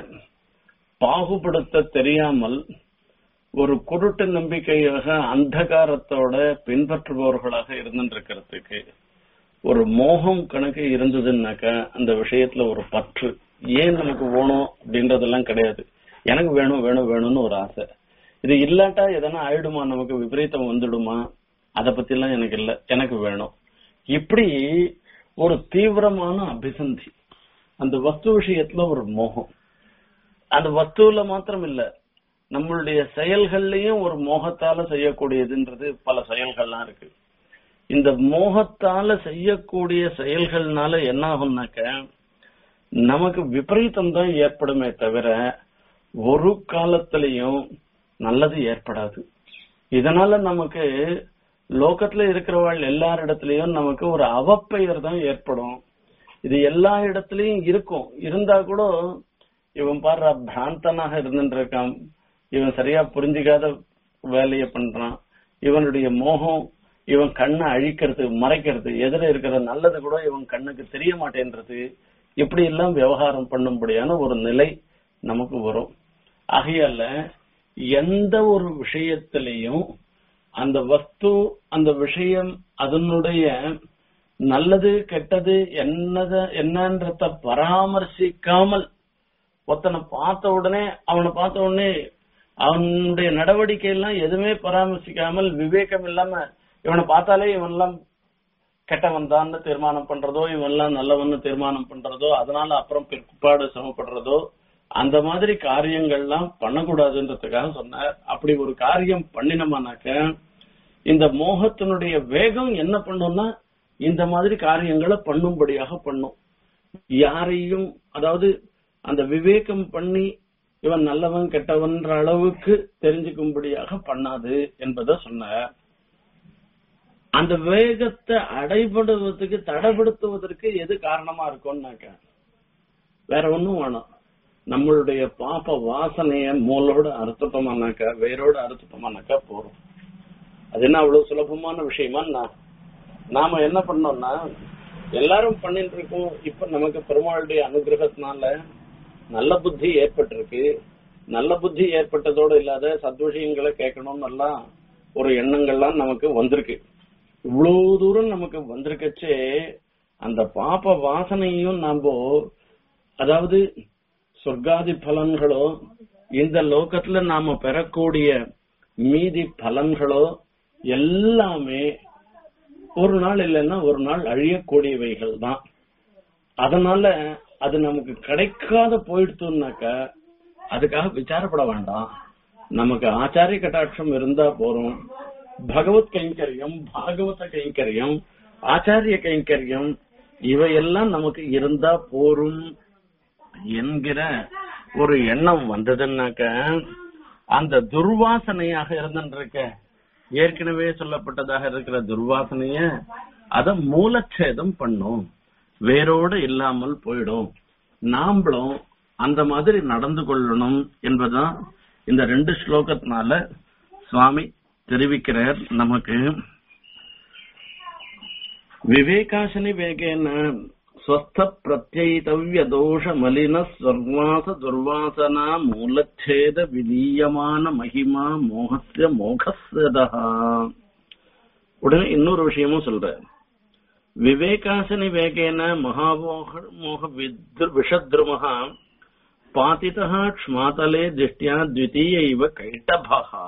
பாகுபடுத்த தெரியாமல் ஒரு குருட்டு நம்பிக்கையாக அந்தகாரத்தோட பின்பற்றுபவர்களாக இருந்துருக்கிறதுக்கு ஒரு மோகம் கணக்கு இருந்ததுன்னாக்கா அந்த விஷயத்துல ஒரு பற்று ஏன் நமக்கு வேணும் அப்படின்றதெல்லாம் கிடையாது எனக்கு வேணும் வேணும் வேணும்னு ஒரு ஆசை இது இல்லாட்டா எதனா ஆயிடுமா நமக்கு விபரீதம் வந்துடுமா அத பத்தி எல்லாம் எனக்கு இல்ல எனக்கு வேணும் இப்படி ஒரு தீவிரமான அபிசந்தி அந்த வஸ்து விஷயத்துல ஒரு மோகம் அந்த வஸ்துவில மாத்திரம் இல்ல நம்மளுடைய செயல்கள்லயும் ஒரு மோகத்தால செய்யக்கூடியதுன்றது பல செயல்கள்லாம் இருக்கு இந்த மோகத்தால செய்யக்கூடிய செயல்கள்னால என்ன ஆகும்னாக்க நமக்கு விபரீதம் தான் ஏற்படுமே தவிர ஒரு காலத்திலையும் நல்லது ஏற்படாது இதனால நமக்கு லோகத்துல இருக்கிறவள் எல்லாரிடத்திலயும் நமக்கு ஒரு அவப்பெயர் தான் ஏற்படும் இது எல்லா இடத்துலயும் இருக்கும் இருந்தா கூட இவன் பாரு பிராந்தனாக இருந்துட்டு இருக்கான் இவன் சரியா புரிஞ்சுக்காத வேலைய பண்றான் இவனுடைய மோகம் இவன் கண்ணை அழிக்கிறது மறைக்கிறது எதிர இருக்கிற நல்லது கூட இவன் கண்ணுக்கு தெரிய மாட்டேன்றது இப்படி எல்லாம் விவகாரம் பண்ணும்படியான ஒரு நிலை நமக்கு வரும் ஆகையால எந்த ஒரு விஷயத்திலையும் அந்த வஸ்து அந்த விஷயம் அதனுடைய நல்லது கெட்டது என்னத என்னன்றத பராமர்சிக்காமல் ஒருத்தனை பார்த்த உடனே அவனை பார்த்த உடனே அவனுடைய நடவடிக்கை எல்லாம் எதுவுமே பராமர்சிக்காமல் விவேகம் இல்லாம இவனை பார்த்தாலே இவன் எல்லாம் கெட்டவன் தான் தீர்மானம் பண்றதோ இவன் எல்லாம் நல்லவன்னு தீர்மானம் பண்றதோ அதனால அப்புறம் பிற்பாடு சிரமப்படுறதோ அந்த மாதிரி காரியங்கள்லாம் பண்ணக்கூடாதுன்றதுக்காக சொன்னார் அப்படி ஒரு காரியம் பண்ணினோமானாக்க இந்த மோகத்தினுடைய வேகம் என்ன பண்ணும்னா இந்த மாதிரி காரியங்களை பண்ணும்படியாக பண்ணும் யாரையும் அதாவது அந்த விவேகம் பண்ணி இவன் நல்லவன் கெட்டவன்ற அளவுக்கு தெரிஞ்சுக்கும்படியாக பண்ணாது என்பதை சொன்னார் அந்த வேகத்தை அடைபடுவதற்கு தடைப்படுத்துவதற்கு எது காரணமா இருக்கும்னாக்க வேற ஒண்ணும் வேணும் நம்மளுடைய பாப்ப வாசனைய மூலோட அறுத்துட்டோமானாக்கா வேரோட அறுத்துட்டோமானாக்கா போறோம் அது என்ன அவ்வளவு சுலபமான விஷயமா நான் நாம என்ன பண்ணோம்னா எல்லாரும் பண்ணிட்டு இருக்கோம் இப்ப நமக்கு பெருமாளுடைய அனுகிரகத்தினால நல்ல புத்தி ஏற்பட்டிருக்கு நல்ல புத்தி ஏற்பட்டதோடு இல்லாத சத்விஷயங்களை கேட்கணும்னு எல்லாம் ஒரு எண்ணங்கள்லாம் நமக்கு வந்திருக்கு இவ்வளவு தூரம் நமக்கு வந்திருக்கச்சே அந்த பாப்ப வாசனையும் நாம அதாவது சொர்க்காதி பலன்களோ இந்த லோகத்துல நாம பெறக்கூடிய மீதி பலன்களோ எல்லாமே ஒரு நாள் இல்லைன்னா ஒரு நாள் அழியக்கூடியவைகள் தான் அதனால அது நமக்கு கிடைக்காத போயிடுத்துனாக்க அதுக்காக விசாரப்பட வேண்டாம் நமக்கு ஆச்சாரிய கட்டாட்சம் இருந்தா போறோம் பகவத் கைங்கரியம் பாகவத கைங்கரியம் ஆச்சாரிய கைங்கரியம் இவையெல்லாம் நமக்கு இருந்தா போரும் என்கிற ஒரு எண்ணம் வந்ததுன்னாக்க அந்த துர்வாசனையாக இருந்துருக்க ஏற்கனவே சொல்லப்பட்டதாக இருக்கிற துர்வாசனைய அத மூலச்சேதம் பண்ணும் வேரோடு இல்லாமல் போயிடும் நாம்பளும் அந்த மாதிரி நடந்து கொள்ளணும் என்பதுதான் இந்த ரெண்டு ஸ்லோகத்தினால சுவாமி தெரிவிக்கிறார் நமக்கு விவேகாசனி வேகேன ஸ்வஸ்த பிரத்யைதவ்ய தோஷ மலின சர்வாச துர்வாசனா மூலச்சேத விதீயமான மகிமா மோகஸ்ய மோகஸ்யதா உடனே இன்னொரு விஷயமும் சொல்ற விவேகாசனி வேகேன மகாமோக மோக வித்ரு விஷத்ருமஹா பாதிதா க்ஷ்மாதலே திருஷ்டியா த்விதீய இவ கைட்டபகா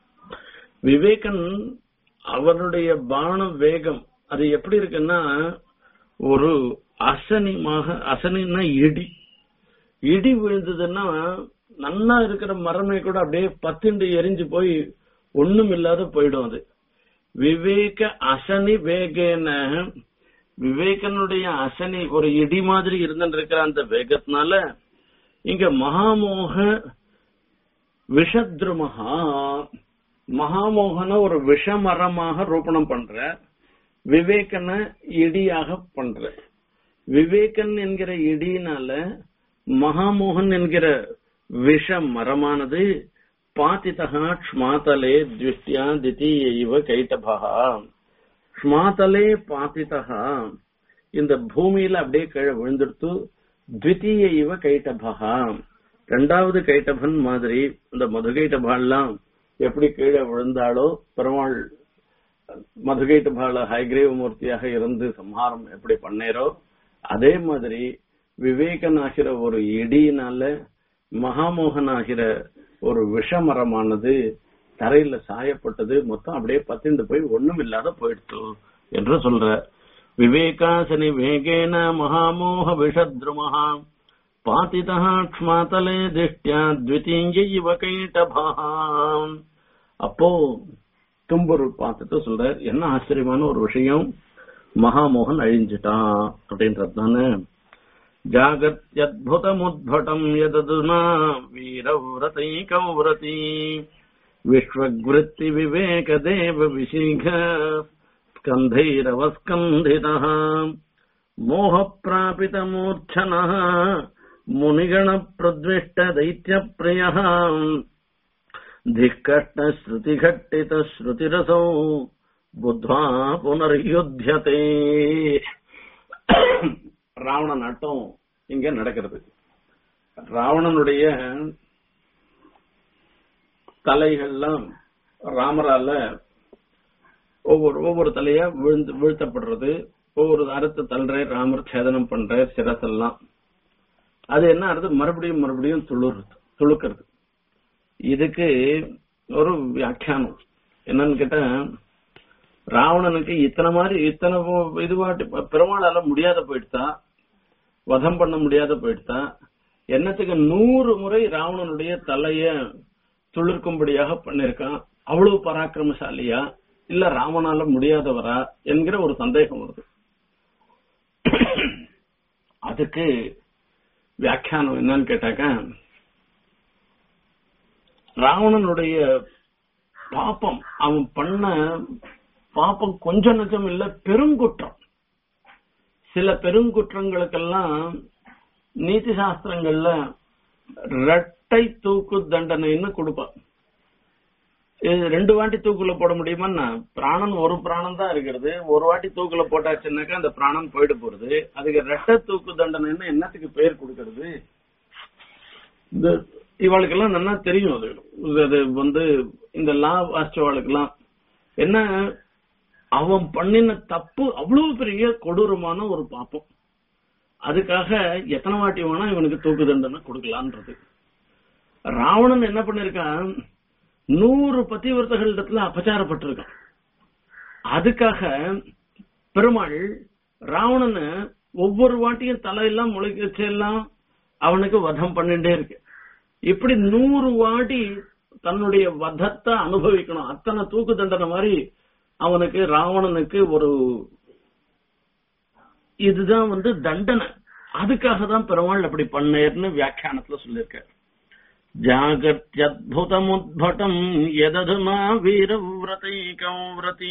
விவேகன் அவருடைய பான வேகம் அது எப்படி இருக்குன்னா ஒரு அசனிமாக அசனின்னா இடி இடி விழுந்ததுன்னா நன்னா இருக்கிற மரமே கூட அப்படியே பத்துண்டு எரிஞ்சு போய் ஒண்ணும் இல்லாத போயிடும் அது விவேக அசனி வேகேன விவேகனுடைய அசனி ஒரு இடி மாதிரி இருந்துட்டு இருக்கிற அந்த வேகத்தினால இங்க மகாமோக விஷத்ருமகா மகாமோகன ஒரு விஷமரமாக ரூபணம் பண்ற விவேகன இடியாக பண்ற விவேகன் என்கிற இடியினால மகாமோகன் என்கிற விஷ மரமானது பாத்திதா க்ஷ்மாதலே திருஷ்டியா தித்தீய இவ கைட்டபகா க்ஷ்மாதலே பாத்திதா இந்த பூமியில அப்படியே கீழே விழுந்துடுத்து த்விதீய இவ கைட்டபகா ரெண்டாவது கைட்டபன் மாதிரி இந்த மதுகைட்டபால்லாம் எப்படி கீழே விழுந்தாலோ பெருமாள் மதுகைட்டபால ஹைகிரீவ மூர்த்தியாக இருந்து சம்ஹாரம் எப்படி பண்ணேரோ அதே மாதிரி விவேகனாகிற ஒரு இடியினால மகாமோகனாகிற ஒரு விஷமரமானது தரையில சாயப்பட்டது மொத்தம் அப்படியே பத்திண்டு போய் ஒண்ணும் இல்லாத போயிடுத்து என்று சொல்ற விவேகாசனி வேகேன மகாமோக விஷத்ருமஹா பாதிதா க்ஷ்மாதலே திஷ்டியா த்விதீய இவ கைட்டபாம் அப்போ தும்புரு பார்த்துட்டு சொல்ற என்ன ஆச்சரியமான ஒரு விஷயம் மகாமோகன் அழிஞ்சிட்டான் அப்படின்றது தானே जागत्यद्भुतमुद्भटम् यदधुना वीरव्रतैकव्रती विश्ववृत्तिविवेकदेव विशीघ स्कन्धैरवस्कन्धितः मोहप्रापितमूर्च्छनः मुनिगणप्रद्विष्टदैत्यप्रियः धिक्कष्टश्रुतिघट्टितश्रुतिरसौ बुद्ध्वा पुनर्युध्यते ராவண நாட்டம் இங்க நடக்கிறது ராவணனுடைய தலைகள்லாம் ராமரால ஒவ்வொரு ஒவ்வொரு தலையா விழுந்து வீழ்த்தப்படுறது ஒவ்வொரு அறுத்து தள்ளுற ராமர் சேதனம் பண்ற சிரசெல்லாம் அது என்ன ஆகுது மறுபடியும் மறுபடியும் துளுருது துளுக்கிறது இதுக்கு ஒரு வியாக்கியானம் என்னன்னு கேட்டா ராவணனுக்கு இத்தனை மாதிரி இத்தனை இதுவாட்டி பெருமாளால முடியாத போயிடுதா வதம் பண்ண முடியாத போயிடுதா என்னத்துக்கு நூறு முறை ராவணனுடைய தலைய துளிர்க்கும்படியாக பண்ணிருக்கான் அவ்வளவு பராக்கிரமசாலியா இல்ல ராவணால முடியாதவரா என்கிற ஒரு சந்தேகம் வருது அதுக்கு வியாக்கியானம் என்னன்னு கேட்டாக்க ராவணனுடைய பாப்பம் அவன் பண்ண பாப்பம் கொஞ்சம் நஞ்சம் இல்ல பெருங்குற்றம் சில பெருங்குற்றங்களுக்கெல்லாம் நீதி சாஸ்திரங்கள்ல ரெட்டை தூக்கு தண்டனைன்னு கொடுப்பான் இது ரெண்டு வாட்டி தூக்குல போட முடியுமா பிராணன் ஒரு பிராணம் தான் இருக்கிறது ஒரு வாட்டி தூக்குல போட்டாச்சுன்னாக்கா அந்த பிராணன் போயிட்டு போறது அதுக்கு ரெட்டை தூக்கு தண்டனைன்னு என்னத்துக்கு பேர் கொடுக்கறது இந்த இவாளுக்கெல்லாம் நல்லா தெரியும் அது அது வந்து இந்த லா வாசிச்சவாளுக்கெல்லாம் என்ன அவன் பண்ணின தப்பு அவ்வளவு பெரிய கொடூரமான ஒரு பாப்பம் அதுக்காக எத்தனை வாட்டி வேணா இவனுக்கு தூக்கு தண்டனை கொடுக்கலான்றது ராவணன் என்ன பண்ணிருக்கான் நூறு பதிவிரதர்களிடத்துல அபச்சாரப்பட்டிருக்கான் அதுக்காக பெருமாள் ராவணனை ஒவ்வொரு வாட்டியும் தலையெல்லாம் முளைக்கச்சு எல்லாம் அவனுக்கு வதம் பண்ணிட்டே இருக்கு இப்படி நூறு வாட்டி தன்னுடைய வதத்தை அனுபவிக்கணும் அத்தனை தூக்கு தண்டனை மாதிரி அவனுக்கு ராவணனுக்கு ஒரு இதுதான் வந்து தண்டனை அதுக்காக தான் பெருமாள் அப்படி பண்ணேர்னு வியாக்கியானத்துல சொல்லியிருக்காரு ஜாகத்யத்புதமுத்பட்டம் எததுமா வீரவிரதைகம் விரதி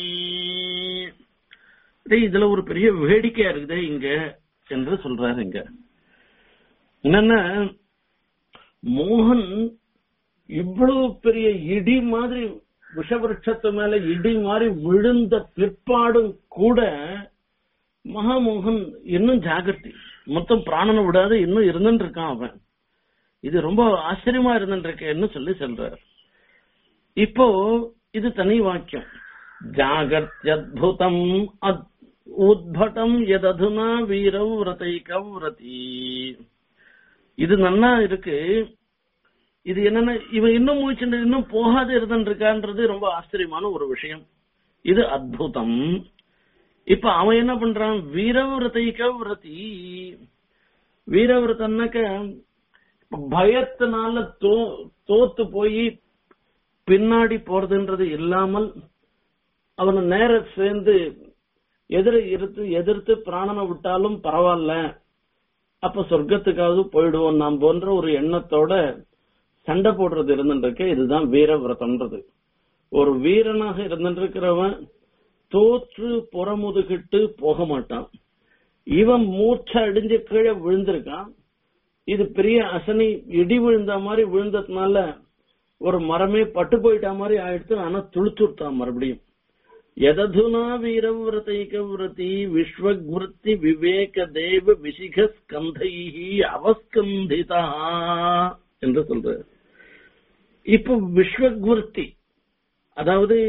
இதுல ஒரு பெரிய வேடிக்கையா இருக்குது இங்க என்று சொல்றாரு இங்க என்னன்னா மோகன் இவ்வளவு பெரிய இடி மாதிரி விஷவருஷத்து மேல இடி மாதிரி விழுந்த பிற்பாடும் கூட மகாமோகன் இன்னும் ஜாகிரதை மொத்தம் பிராணனை விடாத இன்னும் இருந்துட்டு இருக்கான் அவன் இது ரொம்ப ஆச்சரியமா இருந்துட்டு இருக்கேன்னு சொல்லி சொல்றார் இப்போ இது தனி வாக்கியம் ஜாகத்யத்புதம் உத்பட்டம் எததுனா வீரவ் விரதைக விரதி இது நன்னா இருக்கு இது என்னன்னா இவன் இன்னும் மூச்சுட்டு இன்னும் போகாத இருந்துட்டு இருக்கான்றது ரொம்ப ஆச்சரியமான ஒரு விஷயம் இது அத்புதம் இப்ப அவன் என்ன பண்றான் வீரவிரதைக்க விரதி வீரவிரதன்னாக்க பயத்தினால தோ தோத்து போய் பின்னாடி போறதுன்றது இல்லாமல் அவனை நேர சேர்ந்து எதிர இருத்து எதிர்த்து பிராணனை விட்டாலும் பரவாயில்ல அப்ப சொர்க்கத்துக்காவது போயிடுவோம் நாம் போன்ற ஒரு எண்ணத்தோட சண்டை போடுறது இருந்துருக்கு இதுதான் வீரவிரதம்ன்றது ஒரு வீரனாக இருந்துருக்கிறவன் தோற்று புறமுதுகிட்டு போக மாட்டான் இவன் மூச்சை அடிஞ்சு கீழே விழுந்திருக்கான் இது பெரிய அசனி இடி விழுந்த மாதிரி விழுந்ததுனால ஒரு மரமே பட்டு போயிட்ட மாதிரி ஆயிடுத்து ஆனா துளுத்துட்டான் மறுபடியும் எததுனா வீரவிரதைக விரதி விஸ்வக்வருத்தி விவேக தேவ விசிக ஸ்கந்தைஹி அவஸ்கந்திதா என்று சொல்ற இப்போ விஸ்வக்வருத்தி அதாவது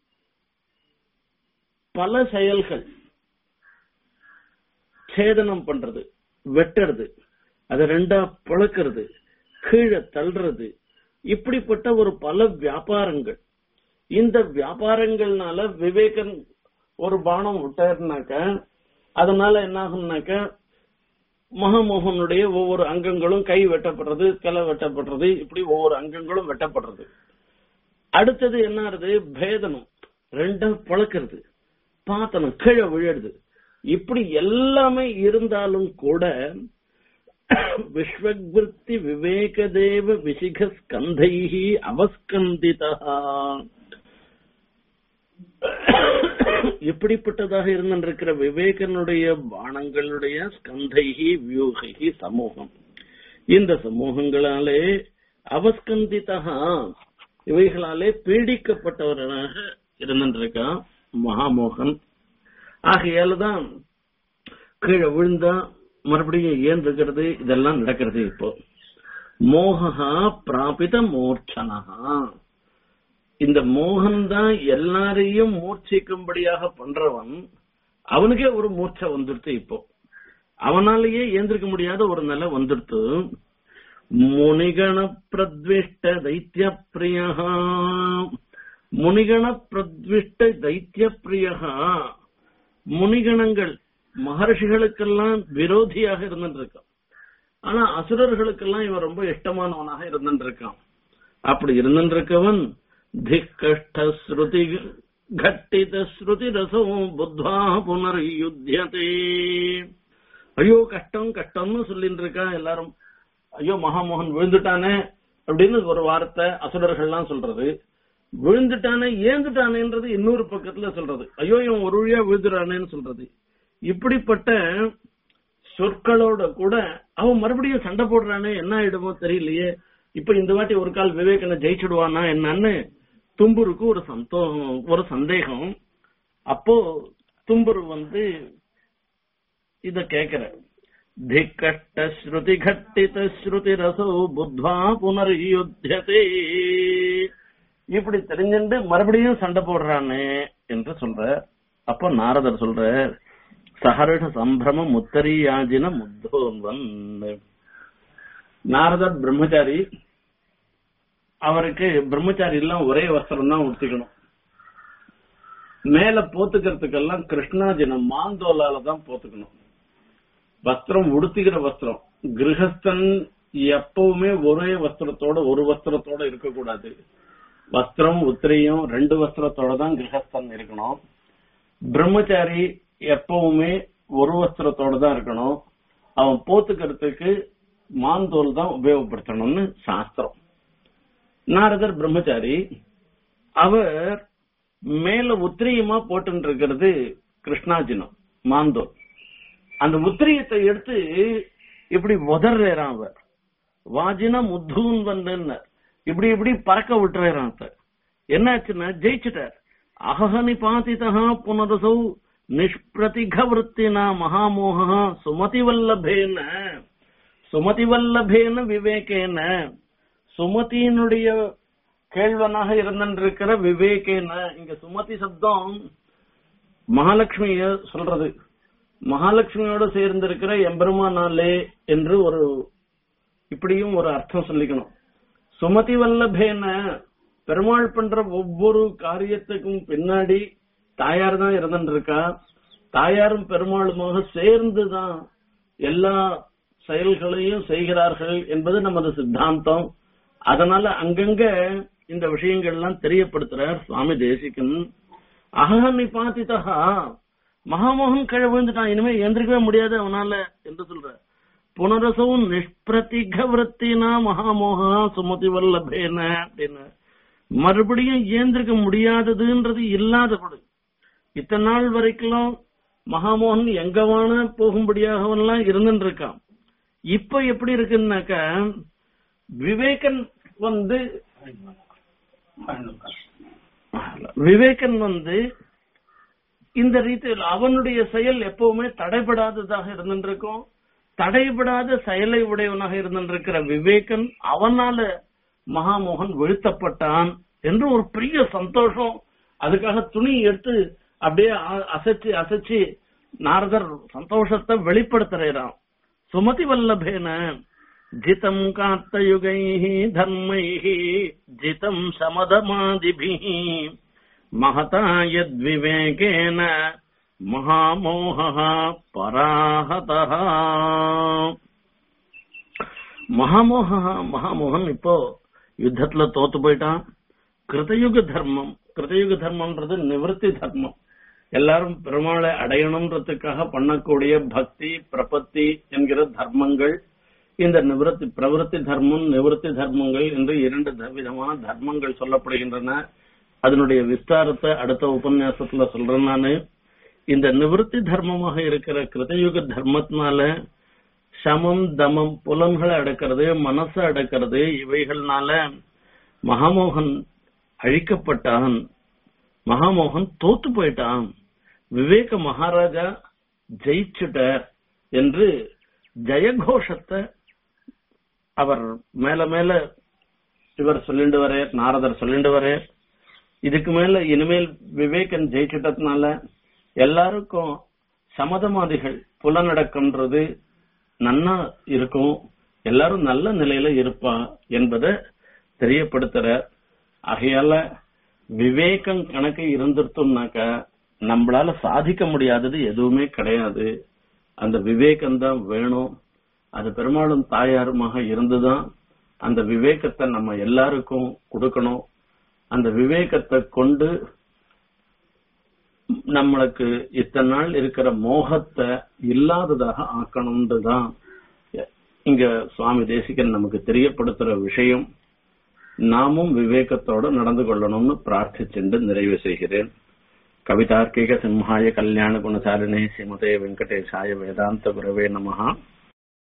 பல செயல்கள் சேதனம் பண்றது வெட்டுறது அதை ரெண்டா பிளக்கிறது கீழே தள்ளுறது இப்படிப்பட்ட ஒரு பல வியாபாரங்கள் இந்த வியாபாரங்கள்னால விவேகன் ஒரு பானம் விட்டாருனாக்க அதனால என்ன ஆகும்னாக்க மகாமோகனுடைய ஒவ்வொரு அங்கங்களும் கை வெட்டப்படுறது தலை வெட்டப்படுறது இப்படி ஒவ்வொரு அங்கங்களும் வெட்டப்படுறது அடுத்தது என்ன ஆறுது பேதனம் ரெண்டா பழக்கிறது பாத்தனம் கீழே விழுறது இப்படி எல்லாமே இருந்தாலும் கூட விஸ்வக்வருத்தி விவேகதேவ விசிக ஸ்கந்தைஹி அவஸ்கந்திதா இப்படிப்பட்டதாக இருந்திருக்கிற விவேகனுடைய பானங்களுடைய ஸ்கந்தைகி வியூகி சமூகம் இந்த சமூகங்களாலே அவஸ்கந்திதா இவைகளாலே பீடிக்கப்பட்டவராக இருந்திருக்கான் மகாமோகன் ஆகையால தான் கீழே விழுந்தா மறுபடியும் ஏந்திருக்கிறது இதெல்லாம் நடக்கிறது இப்போ மோகா பிராபித மூர்ச்சனஹா இந்த மோகன் தான் எல்லாரையும் மூர்ச்சிக்கும்படியாக பண்றவன் அவனுக்கே ஒரு மூர்ச்சை வந்துடுத்து இப்போ அவனாலேயே ஏந்திருக்க முடியாத ஒரு நிலை வந்துடுத்து முனிகண பிரத்விஷ்ட தைத்திய பிரியா முனிகண பிரத்விஷ்ட தைத்திய பிரியா முனிகணங்கள் மகர்ஷிகளுக்கெல்லாம் விரோதியாக இருந்துட்டு இருக்கான் ஆனா அசுரர்களுக்கெல்லாம் இவன் ரொம்ப இஷ்டமானவனாக இருந்துட்டு இருக்கான் அப்படி இருந்துட்டு இருக்கவன் திக்கஷ்ட ஸ்ருதி கட்டித ஸ்ருதி ரசம் புத்வா புனர்யுத்தியதே ஐயோ கஷ்டம் கஷ்டம்னு சொல்லிட்டு இருக்கான் எல்லாரும் ஐயோ மகாமோகன் விழுந்துட்டானே அப்படின்னு ஒரு வார்த்தை அசுரர்கள்லாம் சொல்றது விழுந்துட்டானே ஏந்துட்டானேன்றது இன்னொரு பக்கத்துல சொல்றது ஐயோ இவன் ஒரு வழியா விழுந்துட்டானேன்னு சொல்றது இப்படிப்பட்ட சொற்களோட கூட அவன் மறுபடியும் சண்டை போடுறானே என்ன ஆயிடுமோ தெரியலையே இப்ப இந்த வாட்டி ஒரு கால் விவேகனை ஜெயிச்சுடுவானா என்னன்னு தும்புருக்கு ஒரு சந்தோஷம் ஒரு சந்தேகம் அப்போ தும்புரு வந்து இத கேக்குற திக்கஷ்ட ஸ்ருதி கட்டித ஸ்ருதி ரசோ புத்வா புனர்யுத்தியதே இப்படி தெரிஞ்சுட்டு மறுபடியும் சண்டை போடுறானே என்று சொல்ற அப்போ நாரதர் சொல்ற சஹர்ஷ சம்பிரம முத்தரியாஜின முத்தோன்வன் நாரதர் பிரம்மச்சாரி அவருக்கு பிரம்மச்சாரி எல்லாம் ஒரே வஸ்திரம் தான் உடுத்திக்கணும் மேல போத்துக்கிறதுக்கெல்லாம் கிருஷ்ணாஜினம் மாந்தோலால தான் போத்துக்கணும் வஸ்திரம் உடுத்திக்கிற வஸ்திரம் கிரகஸ்தன் எப்பவுமே ஒரே வஸ்திரத்தோட ஒரு வஸ்திரத்தோட இருக்கக்கூடாது வஸ்திரம் உத்திரியம் ரெண்டு வஸ்திரத்தோட தான் கிரகஸ்தன் இருக்கணும் பிரம்மச்சாரி எப்பவுமே ஒரு வஸ்திரத்தோட தான் இருக்கணும் அவன் போத்துக்கிறதுக்கு மாந்தோல் தான் உபயோகப்படுத்தணும்னு சாஸ்திரம் நாரதர் பிரம்மச்சாரி அவர் மேல உத்திரியமா போட்டு இருக்கிறது கிருஷ்ணாஜினம் மாந்தோல் அந்த உத்திரியத்தை எடுத்து இப்படி உதறான் அவர் வாஜினா முத்தூன் வந்து இப்படி இப்படி பறக்க விட்டுறான் சார் என்னாச்சுன்னா ஜெயிச்சுட்டார் அகஹனி பாதிதா புனரசௌ நிஷ்பிரதிகவருத்தினா மகாமோக சுமதி வல்லபேன சுமதி வல்லபேன விவேகேன சுமதியினுடைய கேள்வனாக இருந்திருக்கிற விவேகேன இங்க சுமதி சப்தம் மகாலட்சுமிய சொல்றது மகாலட்சுமியோட சேர்ந்திருக்கிற எம்பெருமானாலே என்று ஒரு இப்படியும் ஒரு அர்த்தம் சொல்லிக்கணும் சுமதி வல்லபேன பெருமாள் பண்ற ஒவ்வொரு காரியத்துக்கும் பின்னாடி தாயார் தான் இருந்துட்டு இருக்கா தாயாரும் பெருமாளுமாக சேர்ந்துதான் எல்லா செயல்களையும் செய்கிறார்கள் என்பது நமது சித்தாந்தம் அதனால அங்கங்க இந்த விஷயங்கள்லாம் தெரியப்படுத்துறார் சுவாமி தேசிகன் அகனி பாத்திதா மகாமோகன் கீழே விழுந்துட்டான் இனிமே எந்திரிக்கவே முடியாது அவனால என்று சொல்ற புனரசவும் நிஷ்பிரதிக விற்த்தினா மகாமோகா சுமதி வல்லபேன அப்படின்னு மறுபடியும் ஏந்திருக்க முடியாததுன்றது இல்லாதபடு இத்தனை நாள் வரைக்கும் மகாமோகன் எங்கவான போகும்படியாகவெல்லாம் இருந்துட்டு இருக்கான் இப்ப எப்படி இருக்குன்னாக்க விவேகன் வந்து விவேகன் வந்து இந்த ரீதியில் அவனுடைய செயல் எப்பவுமே தடைபடாததாக இருந்திருக்கும் தடைபடாத செயலை உடையவனாக இருந்திருக்கிற விவேகன் அவனால மகாமோகன் வீழ்த்தப்பட்டான் என்று ஒரு பெரிய சந்தோஷம் அதுக்காக துணி எடுத்து அப்படியே அ- அசைச்சு அசைச்சு நாரதர் சந்தோஷத்தை வெளிப்படுத்துறான் சுமதி வல்லபேன ஜிதம் காத்தயுகை தர்மை ஜிதம் சமதமாதிபி மகதா யத்விவேகேன மகாமோக பராஹத மகாமோக மகாமோகன் இப்போ யுத்தத்துல தோத்து போயிட்டான் கிருதயுக தர்மம் கிருதயுக தர்மம்ன்றது நிவர்த்தி தர்மம் எல்லாரும் பெருமாளை அடையணும்ன்றதுக்காக பண்ணக்கூடிய பக்தி பிரபத்தி என்கிற தர்மங்கள் இந்த நிவர்த்தி பிரவருத்தி தர்மம் நிவர்த்தி தர்மங்கள் என்று இரண்டு த- விதமான தர்மங்கள் சொல்லப்படுகின்றன அதனுடைய விஸ்தாரத்தை அடுத்த உபன்யாசத்துல சொல்றேன் நானு இந்த நிவர்த்தி தர்மமாக இருக்கிற கிருதயுக தர்மத்தினால சமம் தமம் புலன்களை அடக்கிறது மனசை அடக்கிறது இவைகள்னால மகாமோகன் அழிக்கப்பட்டான் மகாமோகன் தோத்து போயிட்டான் விவேக மகாராஜா ஜெயிச்சுட்ட என்று ஜெயகோஷத்தை அவர் மேல மேல இவர் சொல்லிண்டு வரே நாரதர் சொல்லிண்டு வரே இதுக்கு மேல இனிமேல் விவேகன் ஜெயிச்சிட்டதுனால எல்லாருக்கும் சமதமாதிகள் புலனடக்கம்ன்றது நன்னா இருக்கும் எல்லாரும் நல்ல நிலையில இருப்பா என்பதை தெரியப்படுத்துற ஆகையால விவேகம் கணக்கு இருந்துருத்தோம்னாக்க நம்மளால சாதிக்க முடியாதது எதுவுமே கிடையாது அந்த விவேகம் தான் வேணும் அது பெரும்பாலும் தாயாருமாக இருந்துதான் அந்த விவேகத்தை நம்ம எல்லாருக்கும் கொடுக்கணும் அந்த விவேகத்தை கொண்டு நம்மளுக்கு இத்தனை நாள் இருக்கிற மோகத்தை இல்லாததாக ஆக்கணும்ன்றதுதான் இங்க சுவாமி தேசிகன் நமக்கு தெரியப்படுத்துற விஷயம் நாமும் விவேகத்தோட நடந்து கொள்ளணும்னு பிரார்த்திச்சென்று நிறைவு செய்கிறேன் கவிதார்க்கிக சிம்ஹாய கல்யாண குணசாலினே ஸ்ரீமதே வெங்கடேஷாய வேதாந்த குரவே நமஹா